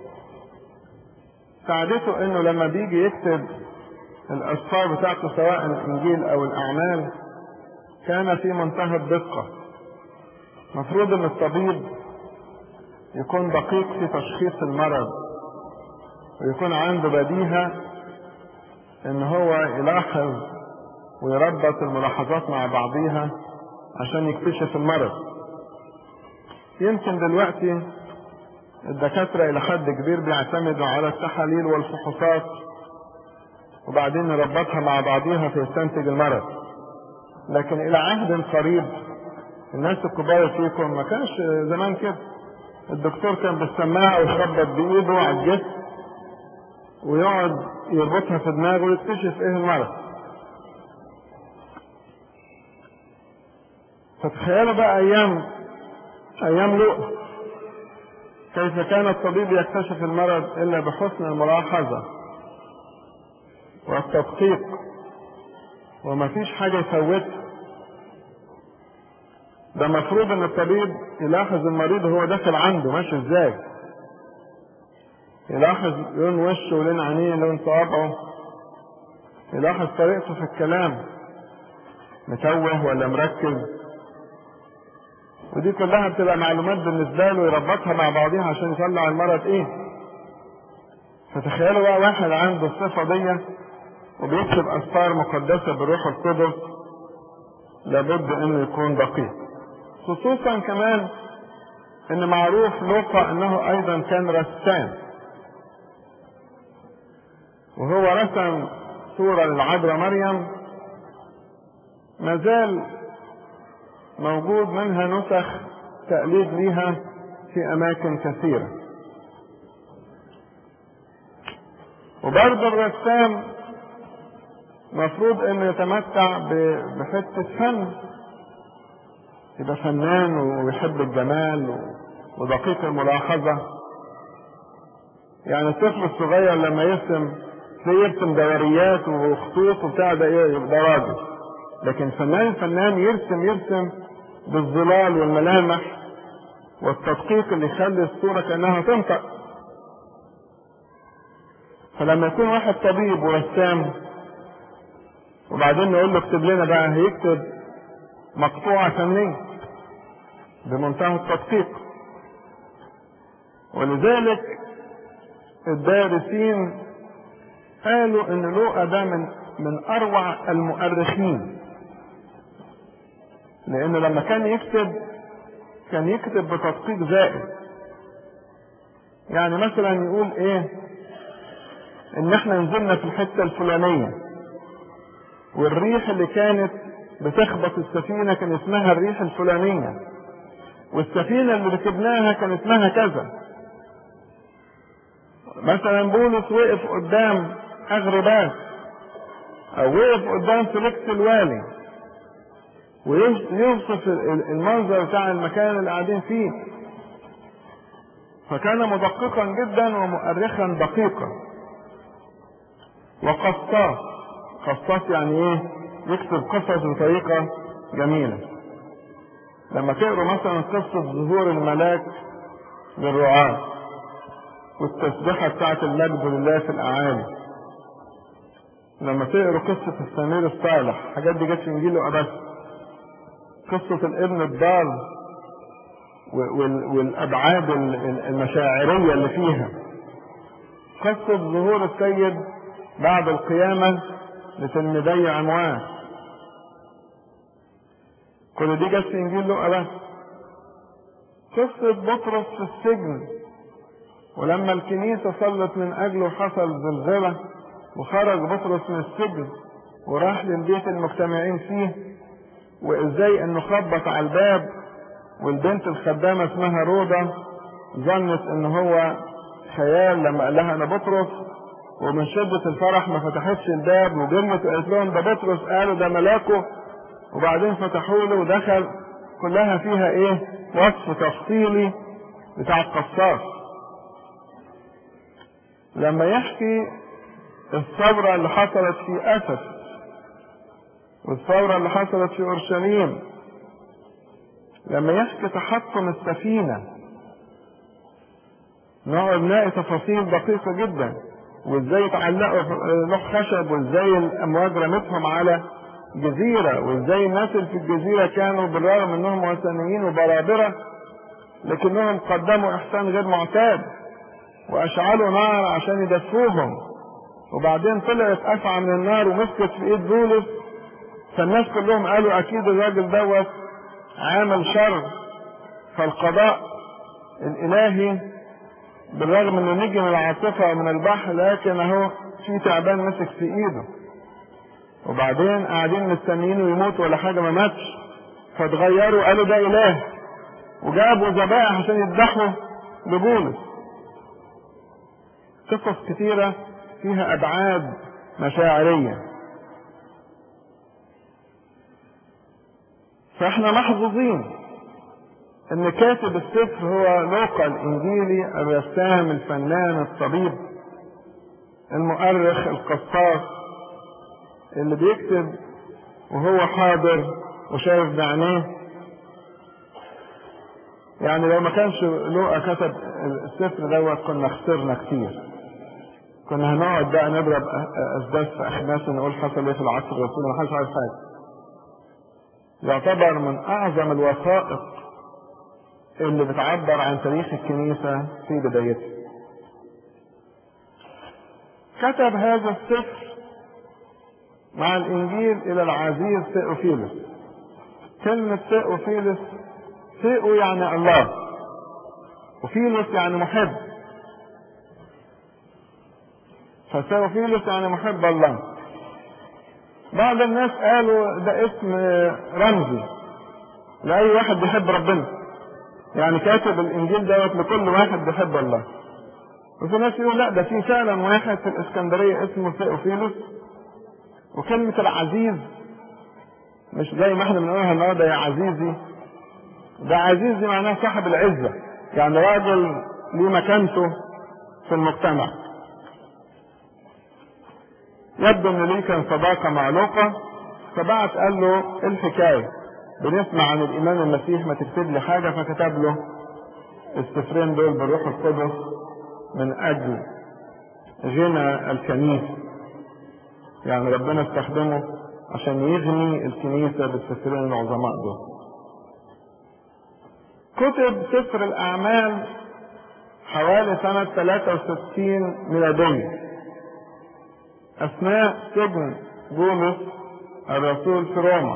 ساعدته انه لما بيجي يكتب الاسفار بتاعته سواء الانجيل او الاعمال كان في منتهى الدقة مفروض ان الطبيب يكون دقيق في تشخيص المرض ويكون عنده بديهة ان هو يلاحظ ويربط الملاحظات مع بعضيها عشان يكتشف المرض يمكن دلوقتي الدكاترة إلى حد كبير بيعتمدوا على التحاليل والفحوصات وبعدين يربطها مع بعضيها فيستنتج المرض لكن إلى عهد قريب الناس الكبار فيكم ما كانش زمان كده الدكتور كان بالسماعة ويخبط بإيده على الجسم ويقعد يربطها في دماغه ويكتشف إيه المرض فتخيلوا بقى أيام أيام لؤلؤ كيف كان الطبيب يكتشف المرض إلا بحسن الملاحظة والتدقيق وما فيش حاجة يفوتها ده مفروض ان الطبيب يلاحظ المريض وهو داخل عنده ماشي ازاي يلاحظ لون وشه ولون عينيه لون صوابعه يلاحظ طريقته في الكلام متوه ولا مركز ودي كلها بتبقى معلومات بالنسبة له يربطها مع بعضها عشان يطلع المرض ايه فتخيلوا بقى واحد عنده الصفة دي وبيكتب أسفار مقدسة بالروح القدس لابد انه يكون دقيق خصوصا كمان ان معروف لوقا انه ايضا كان رسام وهو رسم صورة للعذراء مريم ما زال موجود منها نسخ تقليد ليها في اماكن كثيرة وبرضه الرسام مفروض انه يتمتع بحتة فن يبقى فنان ويحب الجمال ودقيق الملاحظة يعني الطفل الصغير لما يرسم تلاقيه يرسم دوريات وخطوط وبتاع ده يبقى راجل لكن فنان فنان يرسم يرسم بالظلال والملامح والتدقيق اللي يخلي الصورة كأنها تنطق فلما يكون واحد طبيب ورسام وبعدين نقول له اكتب لنا بقى هيكتب مقطوعة فنية بمنتهى التدقيق ولذلك الدارسين قالوا ان لوقا ده من من اروع المؤرخين لانه لما كان يكتب كان يكتب بتدقيق زائد يعني مثلا يقول ايه ان احنا نزلنا في الحتة الفلانية والريح اللي كانت بتخبط السفينة كان اسمها الريح الفلانية والسفينة اللي ركبناها كان اسمها كذا مثلا بولس وقف قدام اغرباس او وقف قدام فيليكس الوالي ويوصف المنظر بتاع المكان اللي قاعدين فيه فكان مدققا جدا ومؤرخا دقيقا وقصاص قصاص يعني ايه يكتب قصص بطريقة جميلة لما تقروا مثلا قصة ظهور الملاك للرعاة والتسبيحة بتاعت المجد لله في الأعالي لما تقروا قصة السمير الصالح الحاجات دي جت في إنجيل بس قصة الابن الضال والأبعاد المشاعرية اللي فيها قصة ظهور السيد بعد القيامة لتلميذي عموان كل دي جت في انجيل لوقا بس قصة بطرس في السجن ولما الكنيسة صلت من أجله حصل زلزلة وخرج بطرس من السجن وراح للبيت المجتمعين فيه وازاي انه خبط على الباب والبنت الخدامة اسمها روضة ظنت ان هو خيال لما قال لها انا بطرس ومن شدة الفرح ما فتحتش الباب وجرمت وقالت لهم ده بطرس قالوا ده ملاكه وبعدين فتحوا له ودخل كلها فيها ايه وصف تفصيلي بتاع القصاص لما يحكي الثورة اللي حصلت في أسف والثورة اللي حصلت في أورشليم لما يحكي تحطم السفينة نقعد نلاقي تفاصيل دقيقة جدا وازاي يتعلقوا لوح خشب وازاي الامواج رمتهم على جزيرة وازاي الناس اللي في الجزيرة كانوا بالرغم انهم وثنيين وبرابرة لكنهم قدموا احسان غير معتاد واشعلوا نار عشان يدفوهم وبعدين طلعت افعى من النار ومسكت في ايد بولس فالناس كلهم قالوا اكيد الراجل دوت عامل شر فالقضاء الالهي بالرغم انه نجي من العاصفة ومن البحر لكن اهو في تعبان مسك في ايده وبعدين قاعدين مستنيينه يموت ولا حاجة ما ماتش فاتغيروا قالوا ده اله وجابوا ذبائح عشان يذبحوا لبولس قصص كتيرة فيها ابعاد مشاعرية فاحنا محظوظين ان كاتب السفر هو لوقا الانجيلي الرسام الفنان الطبيب المؤرخ القصاص اللي بيكتب وهو حاضر وشايف بعينيه يعني لو ما كانش لوقا كتب السفر دوت كنا خسرنا كتير كنا هنقعد بقى نضرب اسداس في اخناس ونقول حصل ايه في العصر الرسولي ما حدش عارف حاجه يعتبر من اعظم الوثائق اللي بتعبر عن تاريخ الكنيسة في بدايتها كتب هذا السفر مع الإنجيل إلى العزيز ثيوفيلوس كلمة ثيوفيلوس ثيو يعني الله وفيلوس يعني محب فثيوفيلوس يعني محب الله بعض الناس قالوا ده اسم رمزي لأي واحد بيحب ربنا يعني كاتب الانجيل دوت لكل واحد بيحب الله وفي ناس يقول لا ده في فعلا واحد في الاسكندريه اسمه ثيوفيلوس وكلمه العزيز مش زي ما احنا بنقولها النهارده يا عزيزي ده عزيزي معناه صاحب العزه يعني راجل ليه مكانته في المجتمع يبدو ان ليه كان صداقه مع لوقا فبعت قال له ايه الحكايه بنسمع عن الإمام المسيح ما تكتب لي حاجة فكتب له السفرين دول بالروح القدس من أجل غنى الكنيسة يعني ربنا استخدمه عشان يغني الكنيسة بالسفرين العظماء دول كتب سفر الأعمال حوالي سنة 63 ميلادية أثناء سجن بولس الرسول في روما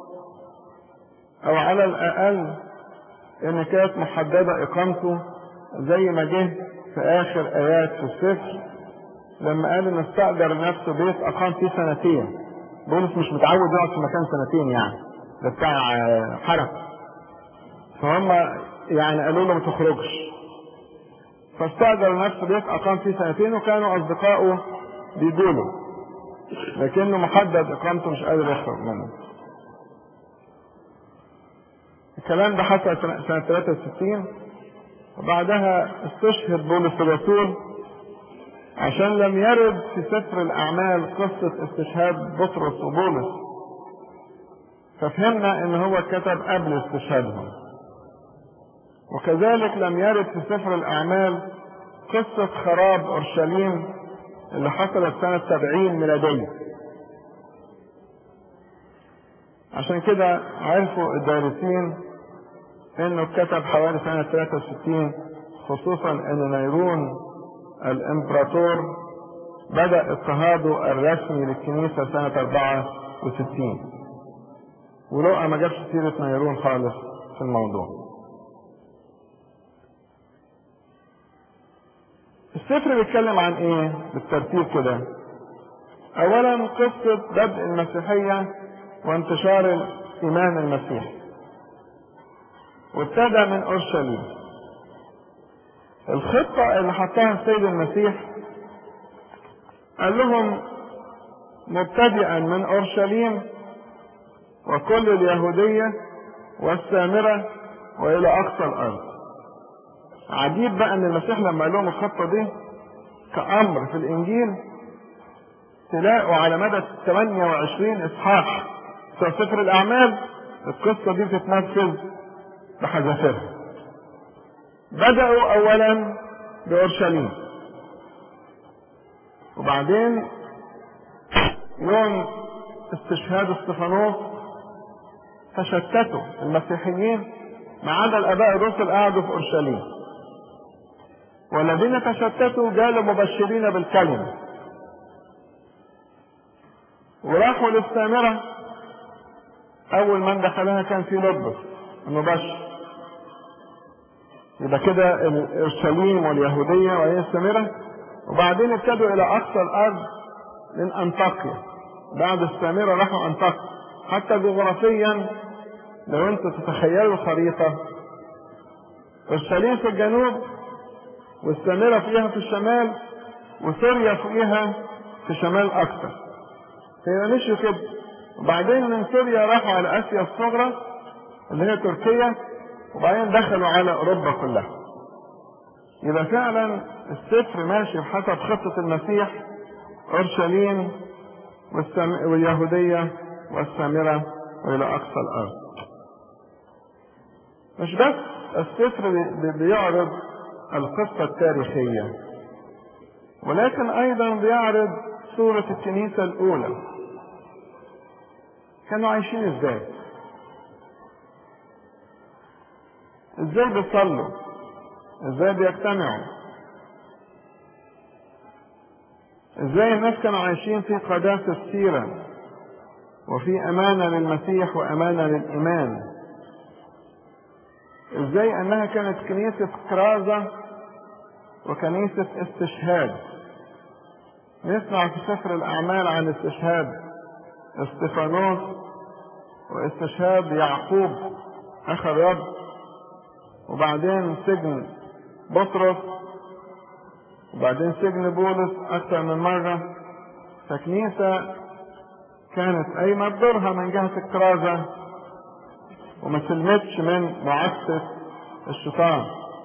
او على الاقل ان كانت محددة اقامته زي ما جه في اخر ايات في السفر لما قال ان استأجر نفسه بيت اقام فيه سنتين بولس مش متعود يقعد في مكان سنتين يعني ده بتاع حرم فهم يعني قالوا له ما تخرجش فاستأجر نفسه بيت اقام فيه سنتين وكانوا اصدقائه بيقولوا لكنه محدد اقامته مش قادر يخرج منه الكلام ده حصل سنة 63 وبعدها استشهد بولس الرسول عشان لم يرد في سفر الأعمال قصة استشهاد بطرس وبولس ففهمنا ان هو كتب قبل استشهادهم وكذلك لم يرد في سفر الأعمال قصة خراب أورشليم اللي حصلت سنة 70 ميلادية عشان كده عرفوا الدارسين انه كتب حوالي سنة 63 خصوصا ان نيرون الامبراطور بدأ اضطهاده الرسمي للكنيسة سنة 64 ولوقا ما جابش سيرة نيرون خالص في الموضوع السفر بيتكلم عن ايه بالترتيب كده اولا قصة بدء المسيحية وانتشار الايمان المسيحي وابتدى من اورشليم الخطة اللي حطها السيد المسيح قال لهم مبتدئا من اورشليم وكل اليهودية والسامرة والى اقصى الارض عجيب بقى ان المسيح لما قال لهم الخطة دي كأمر في الانجيل تلاقوا على مدى 28 اصحاح في سفر الاعمال القصة دي بتتنفذ بحذافيرها بدأوا اولا باورشليم وبعدين يوم استشهاد استفانوس تشتتوا المسيحيين ما عدا الاباء الرسل قعدوا في اورشليم والذين تشتتوا جالوا مبشرين بالكلمه وراحوا للسامره اول من دخلها كان في لبس المبشر يبقى كده اورشليم واليهوديه وهي السامره وبعدين ابتدوا الى اقصى الارض من انطاكيا بعد السامره راحوا انطاكيا حتى جغرافيا لو انتوا تتخيلوا الخريطه اورشليم في الجنوب والسامره فيها في الشمال وسوريا فيها في شمال اكثر هي مشوا كده وبعدين من سوريا راحوا على اسيا الصغرى اللي هي تركيا وبعدين دخلوا على اوروبا كلها يبقى فعلا السفر ماشي بحسب خطة المسيح اورشليم والسم... واليهودية والسامرة والى اقصى الارض مش بس السفر بي- بيعرض القصة التاريخية ولكن ايضا بيعرض صورة الكنيسة الاولى كانوا عايشين ازاي ازاي بيصلوا ازاي بيجتمعوا ازاي الناس كانوا عايشين في قداسة السيرة وفي امانة للمسيح وامانة للايمان ازاي انها كانت كنيسة كرازة وكنيسة استشهاد نسمع في سفر الاعمال عن استشهاد استفانوس واستشهاد يعقوب اخ الرب وبعدين سجن بطرس وبعدين سجن بولس اكثر من مرة فكنيسة كانت قايمة بدورها من جهة الكرازة وما سلمتش من معسة الشيطان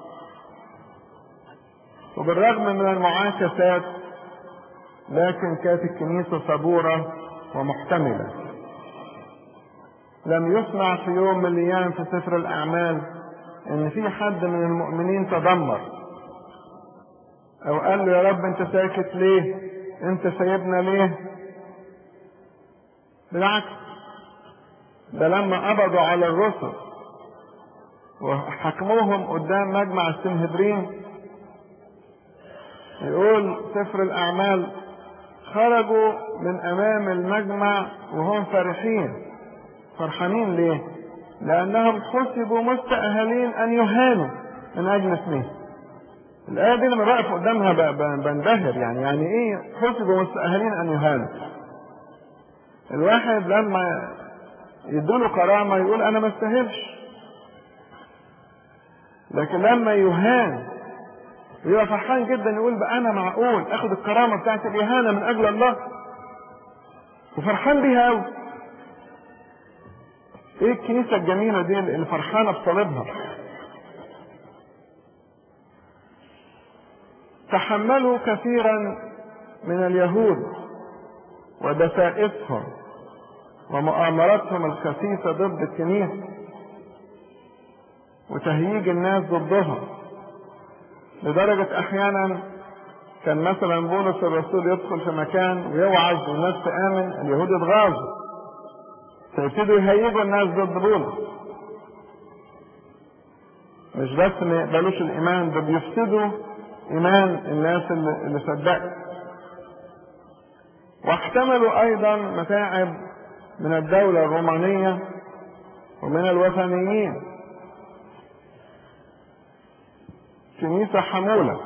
وبالرغم من المعاكسات لكن كانت الكنيسة صبورة ومحتملة لم يسمع في يوم من الايام في سفر الاعمال ان في حد من المؤمنين تذمر او قال له يا رب انت ساكت ليه انت سايبنا ليه بالعكس ده لما قبضوا على الرسل وحكموهم قدام مجمع السنهدرين يقول سفر الاعمال خرجوا من امام المجمع وهم فرحين فرحانين ليه لانهم حسبوا مستأهلين ان يهانوا من اجل اسمه الآية دي لما بقف قدامها ب- ب- بنبهر يعني يعني ايه حسبوا مستأهلين ان يهانوا الواحد لما يدوله كرامة يقول انا ما استاهلش لكن لما يهان يبقى فرحان جدا يقول بقى انا معقول اخد الكرامة بتاعت الاهانة من اجل الله وفرحان بيها قوي ايه الكنيسة الجميلة دي اللي فرحانة بصليبها تحملوا كثيرا من اليهود ودسائسهم ومؤامراتهم الخسيسة ضد الكنيسة وتهييج الناس ضدها لدرجة احيانا كان مثلا بولس الرسول يدخل في مكان ويوعظ والناس تآمن اليهود يتغاظوا فيبتدوا يهيجوا الناس ضد بولس مش بس ما يقبلوش الايمان ده بيفسدوا ايمان الناس اللي, اللي صدقت واحتملوا ايضا متاعب من الدولة الرومانية ومن الوثنيين كنيسة حمولة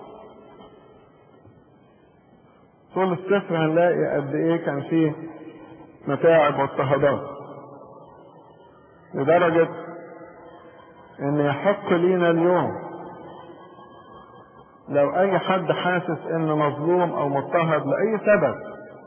طول السفر هنلاقي قد ايه كان فيه متاعب واضطهادات لدرجة ان يحق لينا اليوم لو اي حد حاسس انه مظلوم او مضطهد لاي سبب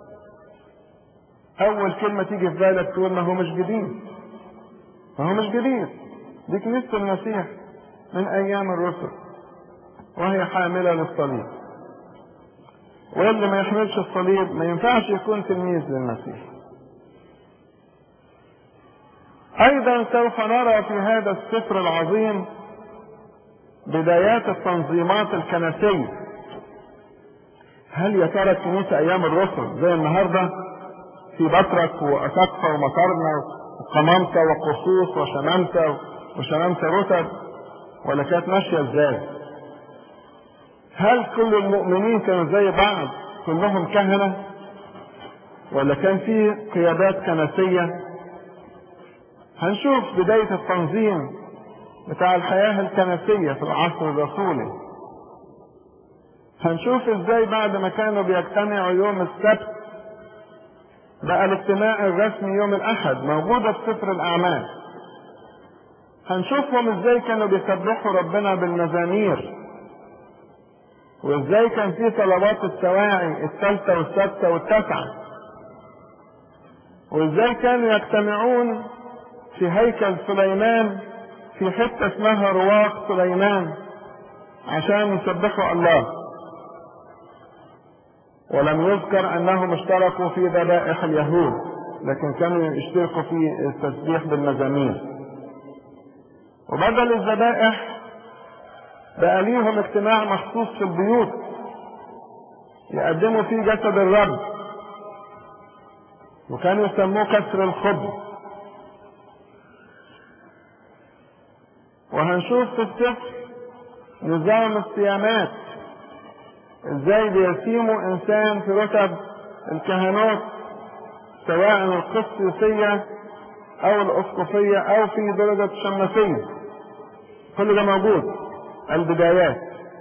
اول كلمة تيجي في بالك تقول ما هو مش جديد ما هو مش جديد دي كنيسة المسيح من ايام الرسل وهي حاملة للصليب واللي ما يحملش الصليب ما ينفعش يكون تلميذ للمسيح ايضا سوف نرى في هذا السفر العظيم بدايات التنظيمات الكنسية هل يا ترى الكنيسة ايام الرسل زي النهاردة في بطرك وأسقفة ومطرنا وقمامسة وقصوص وشمامسة وشمامسة رتب ولا كانت ماشية ازاي؟ هل كل المؤمنين كانوا زي بعض كلهم كهنة ولا كان في قيادات كنسية هنشوف بداية التنظيم بتاع الحياة الكنسية في العصر الرسولي هنشوف ازاي بعد ما كانوا بيجتمعوا يوم السبت بقى الاجتماع الرسمي يوم الاحد موجودة في سفر الاعمال هنشوفهم ازاي كانوا بيسبحوا ربنا بالمزامير وازاي كان في صلوات السواعي الثالثة والسادسة والتاسعة وازاي كانوا يجتمعون في هيكل سليمان في حتة اسمها رواق سليمان عشان يسبحوا الله ولم يذكر انهم اشتركوا في ذبائح اليهود لكن كانوا يشتركوا في التسبيح بالمزامير وبدل الذبائح بقى ليهم اجتماع مخصوص في البيوت يقدموا فيه جسد الرب وكانوا يسموه كسر الخبز وهنشوف في السفر نظام الصيامات ازاي بيسيموا انسان في رتب الكهنوت سواء القسيسية او الاسقفية او في درجة الشماسية كل ده موجود البدايات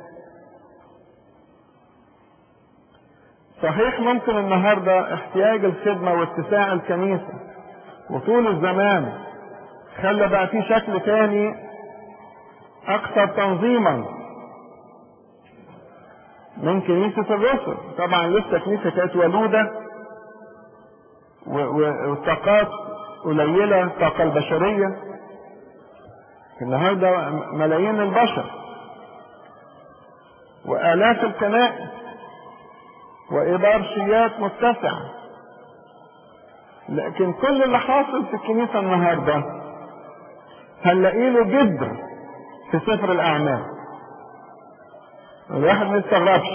صحيح ممكن النهاردة احتياج الخدمة واتساع الكنيسة وطول الزمان خلى بقى في شكل تاني اكثر تنظيما من كنيسة الرسل طبعا لسه كنيسة كانت ولودة والطاقات قليلة الطاقة البشرية النهاردة ملايين البشر وآلاف الكنائس وإبارشيات متسعة لكن كل اللي حاصل في الكنيسة النهاردة هنلاقي له جذر في سفر الأعمال الواحد ما يستغربش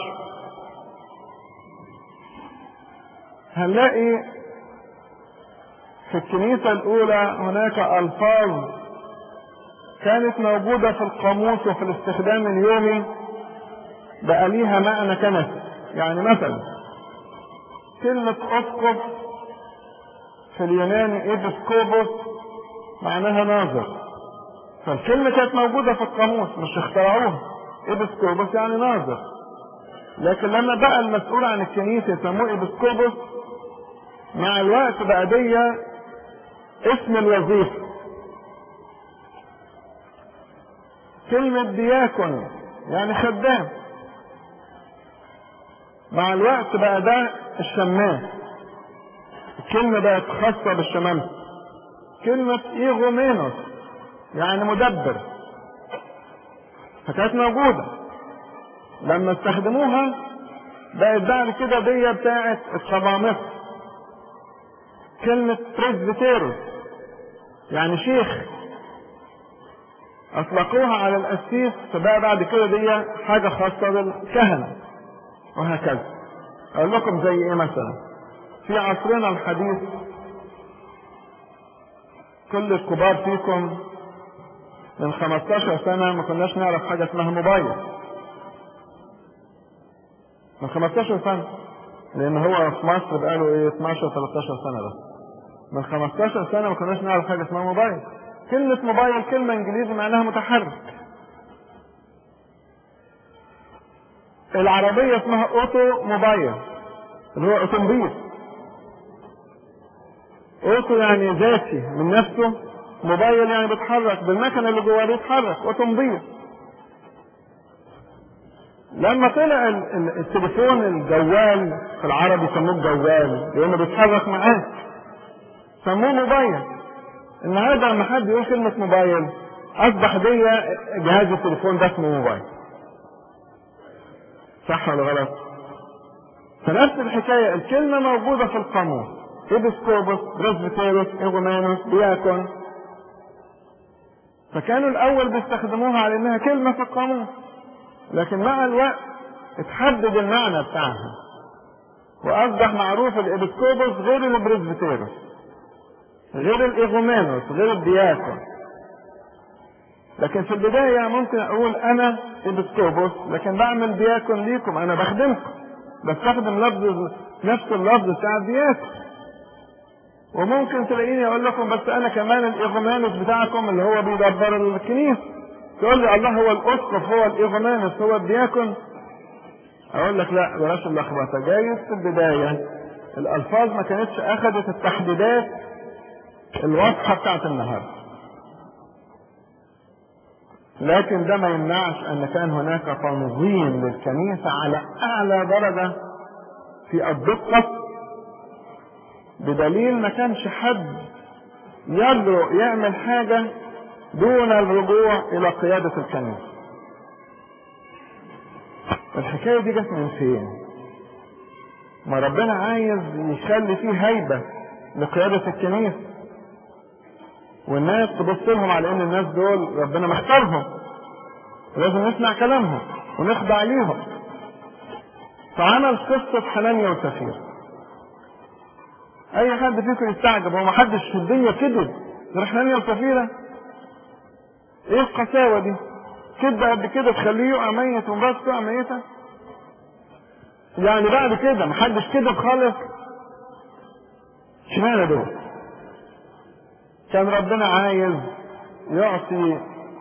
هنلاقي في الكنيسة الأولى هناك ألفاظ كانت موجودة في القاموس وفي الاستخدام اليومي بقى ليها معنى كنسي يعني مثلا كلمة أسقف في اليوناني إيبسكوبوس معناها ناظر فالكلمة كانت موجودة في القاموس مش اخترعوها إيبسكوبوس يعني ناظر لكن لما بقى المسؤول عن الكنيسة يسموه إيبسكوبوس مع الوقت بقى دي اسم الوظيفة كلمة دياكون يعني خدام مع الوقت بقى ده الشمام الكلمة بقت خاصة بالشمام كلمة إيغومينوس يعني مدبر فكانت موجودة لما استخدموها بقت بعد كده دي بتاعت القبامطة كلمة بريسبيتيروس يعني شيخ اطلقوها على القسيس فبقى بعد كده دي حاجة خاصة بالكهنة وهكذا اقول لكم زي ايه مثلا في عصرنا الحديث كل الكبار فيكم من 15 سنة ما كناش نعرف حاجة اسمها موبايل من 15 سنة لأن هو في مصر بقاله إيه 12 13 سنة بس من 15 سنة ما كناش نعرف حاجة اسمها موبايل كلمة موبايل كلمة إنجليزي معناها متحرك العربية اسمها أوتو موبايل اللي هو أوتومبيل أوتو يعني ذاتي من نفسه موبايل يعني بيتحرك بالمكنة اللي جواه بيتحرك أوتومبيل لما طلع التليفون الجوال في العربي يسموه الجوال لأنه بيتحرك معاه سموه موبايل النهارده لما حد يقول كلمة موبايل أصبح دي جهاز التليفون ده اسمه موبايل صح ولا غلط؟ فنفس الحكاية الكلمة موجودة في القاموس إبسكوبوس بريسبيتيروس إيغومانوس دياكون فكانوا الأول بيستخدموها على إنها كلمة في القاموس لكن مع الوقت اتحدد المعنى بتاعها واصبح معروف الابسكوبوس غير البريسبيتيروس غير الايغومانوس غير الدياكون لكن في البداية ممكن اقول انا ابسكوبوس لكن بعمل دياكون ليكم انا بخدمكم بستخدم لفظ نفس اللفظ بتاع الدياكون وممكن تلاقيني اقول لكم بس انا كمان الايغومانوس بتاعكم اللي هو بيدبر الكنيسة تقول لي الله هو الاسقف هو الايغومانوس هو الدياكون اقول لك لا بلاش اللخبطه جايز في البدايه الالفاظ ما كانتش اخذت التحديدات الواضحه بتاعت النهارده لكن ده ما يمنعش ان كان هناك تنظيم للكنيسه على اعلى درجه في الدقه بدليل ما كانش حد يجرؤ يعمل حاجه دون الرجوع الى قياده الكنيسه الحكاية دي جت من فين؟ ما ربنا عايز يخلي فيه هيبة لقيادة الكنيسة والناس تبص لهم على ان الناس دول ربنا مختارهم لازم نسمع كلامهم ونخضع ليهم فعمل قصة حنانيا وسفير اي حد فيكم يستعجب هو ما حدش في الدنيا كذب غير حنانيا وسفيرة ايه القساوة دي كدبة قد كده تخليه يقع ميت ومراته تقع ميتة يعني بعد كده محدش كذب خالص اشمعنى دول كان ربنا عايز يعطي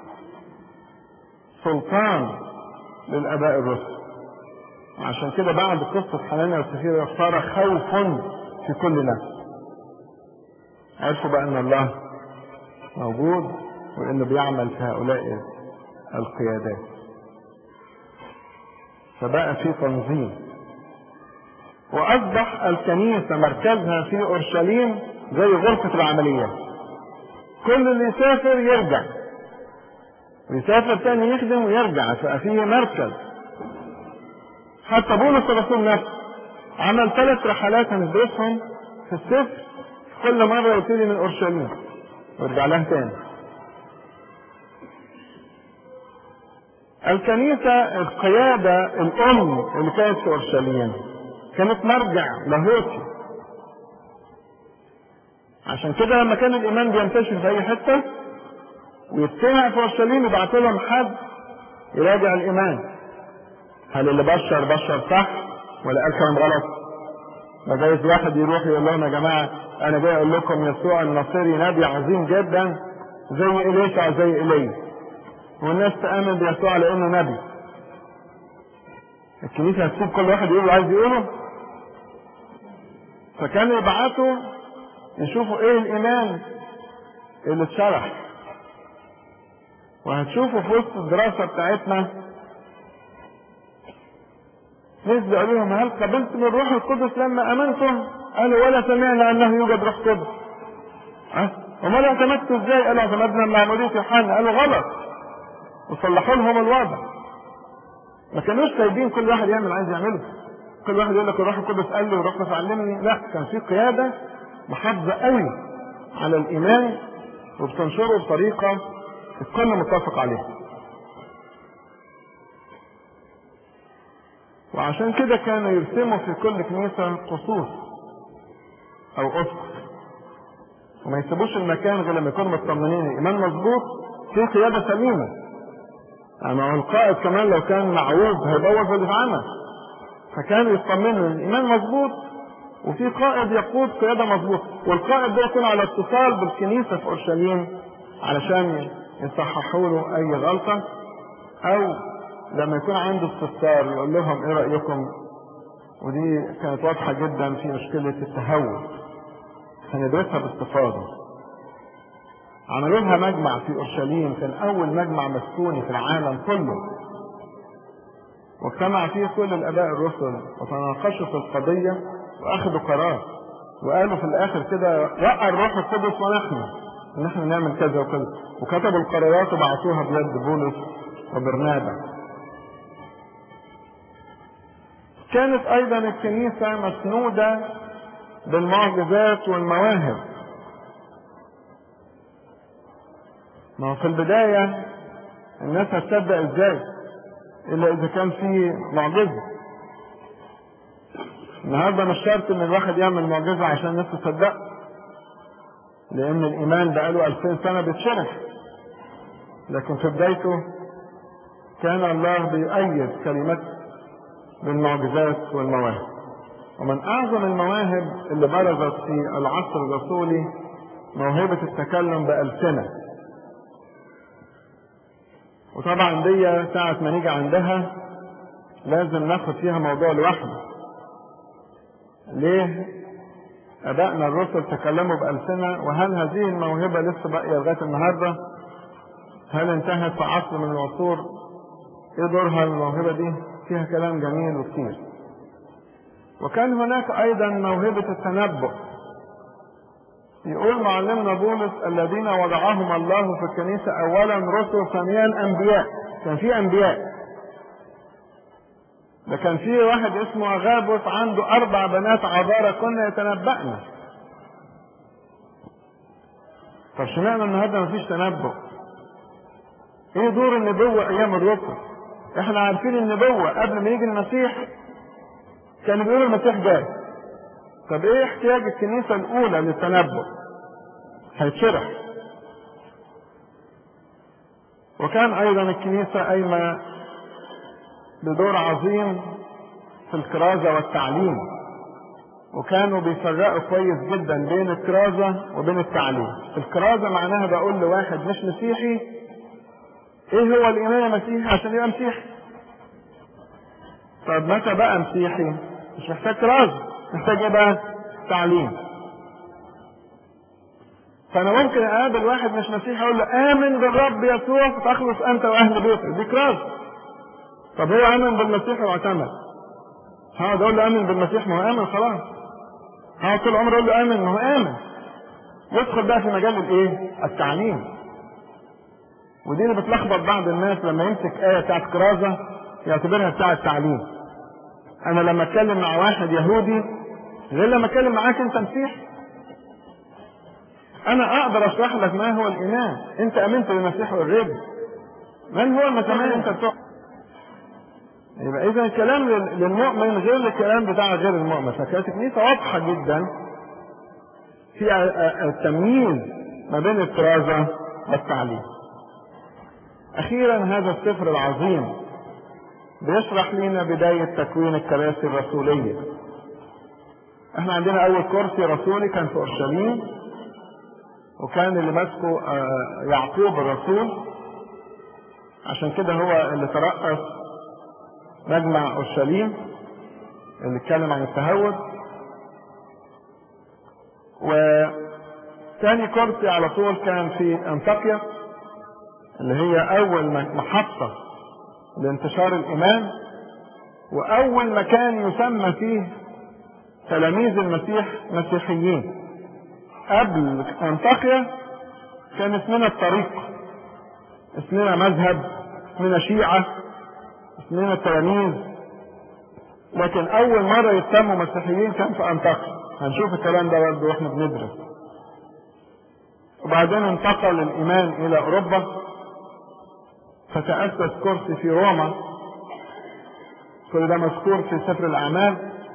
سلطان للاباء الرسل عشان كده بعد قصة حنانيا والسفيرة صار خوف في كل نفس عرفوا بقى ان الله موجود وانه بيعمل في هؤلاء القيادات فبقى في تنظيم واصبح الكنيسه مركزها في اورشليم زي غرفه العمليات كل اللي يسافر يرجع يسافر تاني يخدم ويرجع فبقى فيه مركز حتى بولس الرسول نفسه عمل ثلاث رحلات هندرسهم في السفر كل مره يبتدي من اورشليم ويرجع لها تاني الكنيسة القيادة الأم اللي كانت في أورشليم كانت مرجع لاهوتي عشان كده لما كان الإيمان بينتشر في أي حتة ويجتمع في أورشليم يبعت لهم حد يراجع الإيمان هل اللي بشر بشر صح ولا قال كلام غلط؟ ما جايز واحد يروح يقول لهم يا جماعة أنا جاي أقول لكم يسوع الناصري نبي عظيم جدا زي إليشع زي إيليا والناس تآمن بيسوع على انه نبي الكنيسة هتسيب كل واحد يقول عايز يقوله فكانوا يبعتوا يشوفوا ايه الايمان اللي اتشرح وهتشوفوا في وسط الدراسة بتاعتنا ناس بيقولوا لهم هل قبلتم الروح القدس لما امنتم؟ قالوا ولا سمعنا انه يوجد روح قدس. ها؟ امال اعتمدتوا ازاي؟ قالوا اعتمدنا بمعمودية يوحنا، قالوا غلط. وصلحوا لهم الوضع ما كانوش سايبين كل واحد يعمل عايز يعمله كل واحد يقول لك الروح القدس قال لي والروح القدس علمني لا كان في قياده محافظه قوي على الايمان وبتنشره بطريقه الكل متفق عليها وعشان كده كانوا يرسموا في كل كنيسه قصور او اسقف وما يسيبوش المكان غير لما يكونوا مطمنين الايمان مظبوط في قياده سليمه يعني هو القائد كمان لو كان معوج هيبوظ اللي اتعمل فكانوا يطمنوا ان الايمان مظبوط وفي قائد يقود قياده مظبوطه والقائد ده يكون على اتصال بالكنيسه في اورشليم علشان يصححوا له اي غلطه او لما يكون عنده استفسار يقول لهم ايه رايكم ودي كانت واضحه جدا في مشكله التهور هندرسها باستفاضه عملوا لها مجمع في اورشليم كان اول مجمع مسكوني في العالم كله واجتمع فيه كل الاباء الرسل وتناقشوا في القضيه واخذوا قرار وقالوا في الاخر كده راى الروح القدس ونحن ان احنا نعمل كذا وكذا وكتبوا القرارات وبعثوها بيد بولس وبرنابا كانت ايضا الكنيسه مسنوده بالمعجزات والمواهب ما هو في البداية الناس هتصدق ازاي الا اذا كان في معجزة النهارده مش شرط ان الواحد يعمل معجزه عشان الناس تصدق لان الايمان بقاله 2000 سنه بيتشرح لكن في بدايته كان الله بيؤيد كلمته بالمعجزات والمواهب ومن اعظم المواهب اللي برزت في العصر الرسولي موهبه التكلم بالسنه وطبعا دي ساعة ما نيجي عندها لازم ناخد فيها موضوع لوحده ليه ابائنا الرسل تكلموا بألسنة وهل هذه الموهبة لسه باقية لغاية النهاردة هل انتهت في عصر من العصور ايه دورها الموهبة دي فيها كلام جميل وكتير وكان هناك ايضا موهبة التنبؤ يقول معلمنا بولس الذين وضعهم الله في الكنيسة اولا رسل ثانيا انبياء كان في انبياء ده كان في واحد اسمه اغابوس عنده اربع بنات عذارى كنا يتنبأنا طب اشمعنى النهارده مفيش تنبؤ ايه دور النبوة ايام الرسل احنا عارفين النبوة قبل ما يجي المسيح كانوا بيقولوا المسيح جاي طب ايه احتياج الكنيسة الاولى للتنبؤ هيتشرح وكان ايضا الكنيسة قايمة بدور عظيم في الكرازة والتعليم وكانوا بيفرقوا كويس جدا بين الكرازة وبين التعليم الكرازة معناها بقول لواحد مش مسيحي ايه هو الايمان المسيحي عشان يبقى مسيحي طب متى بقى مسيحي مش محتاج كرازة محتاج ايه بقى تعليم فانا ممكن اقابل واحد مش مسيحي اقول له امن بالرب يسوع فتخلص انت واهل بيتك دي كرازة طب هو امن بالمسيح واعتمد هقعد اقول له امن بالمسيح ما هو امن خلاص هقعد طول عمري اقول له امن ما هو امن يدخل بقى في مجال الايه التعليم ودي اللي بتلخبط بعض الناس لما يمسك آية بتاعت كرازة يعتبرها بتاعت تعليم أنا لما أتكلم مع واحد يهودي غير لما أتكلم معاك أنت مسيحي أنا أقدر أشرح لك ما هو الإيمان أنت آمنت بالمسيح والرب من هو المسيح أنت بتوع يبقى إذا الكلام للمؤمن غير الكلام بتاع غير المؤمن فكانت الكنيسة واضحة جدا في التمييز ما بين الكرازة والتعليم أخيرا هذا السفر العظيم بيشرح لنا بداية تكوين الكراسي الرسولية احنا عندنا أول كرسي رسولي كان في أورشليم وكان اللي ماسكه يعقوب الرسول عشان كده هو اللي ترأس مجمع أورشليم اللي اتكلم عن التهود وثاني كرسي على طول كان في أنطاكيا اللي هي أول محطة لانتشار الإيمان وأول مكان يسمى فيه تلاميذ المسيح مسيحيين قبل أنطاكيا كان اسمنا الطريق اسمنا مذهب اسمنا شيعة اسمنا التلاميذ لكن أول مرة يتسموا مسيحيين كان في أنطاكيا هنشوف الكلام ده برضه واحنا بندرس وبعدين انتقل الإيمان إلى أوروبا فتأسس كرسي في روما كل ده مذكور في سفر الأعمال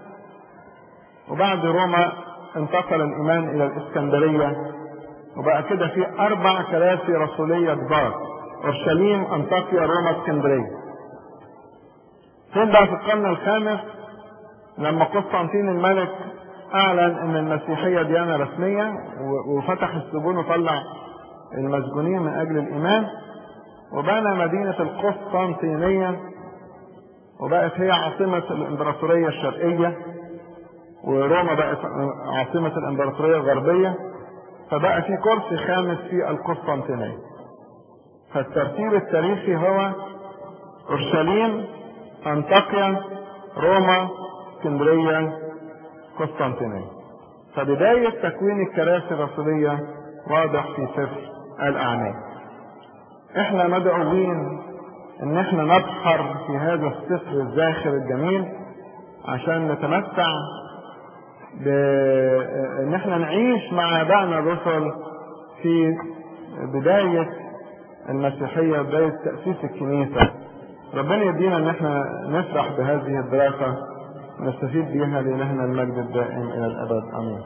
وبعد روما انتقل الإيمان إلى الإسكندرية وبقى كده في أربع كراسي رسولية كبار أورشليم أنطاكيا روما اسكندرية فين بقى في القرن الخامس لما قسطنطين الملك أعلن أن المسيحية ديانة رسمية وفتح السجون وطلع المسجونين من أجل الإيمان وبنى مدينة القسطنطينية وبقت هي عاصمة الإمبراطورية الشرقية وروما بقت عاصمة الإمبراطورية الغربية فبقى في كرسي خامس في القسطنطينية فالترتيب التاريخي هو أورشليم أنطاكيا روما اسكندرية قسطنطينية فبداية تكوين الكراسي الرسولية واضح في سفر الأعمال احنا مدعوين ان احنا نبحر في هذا السفر الزاخر الجميل عشان نتمتع بان احنا نعيش مع ابائنا الرسل في بداية المسيحية بداية تأسيس الكنيسة ربنا يدينا ان احنا نفرح بهذه الدراسة نستفيد بها لإلهنا المجد الدائم إلى الأبد آمين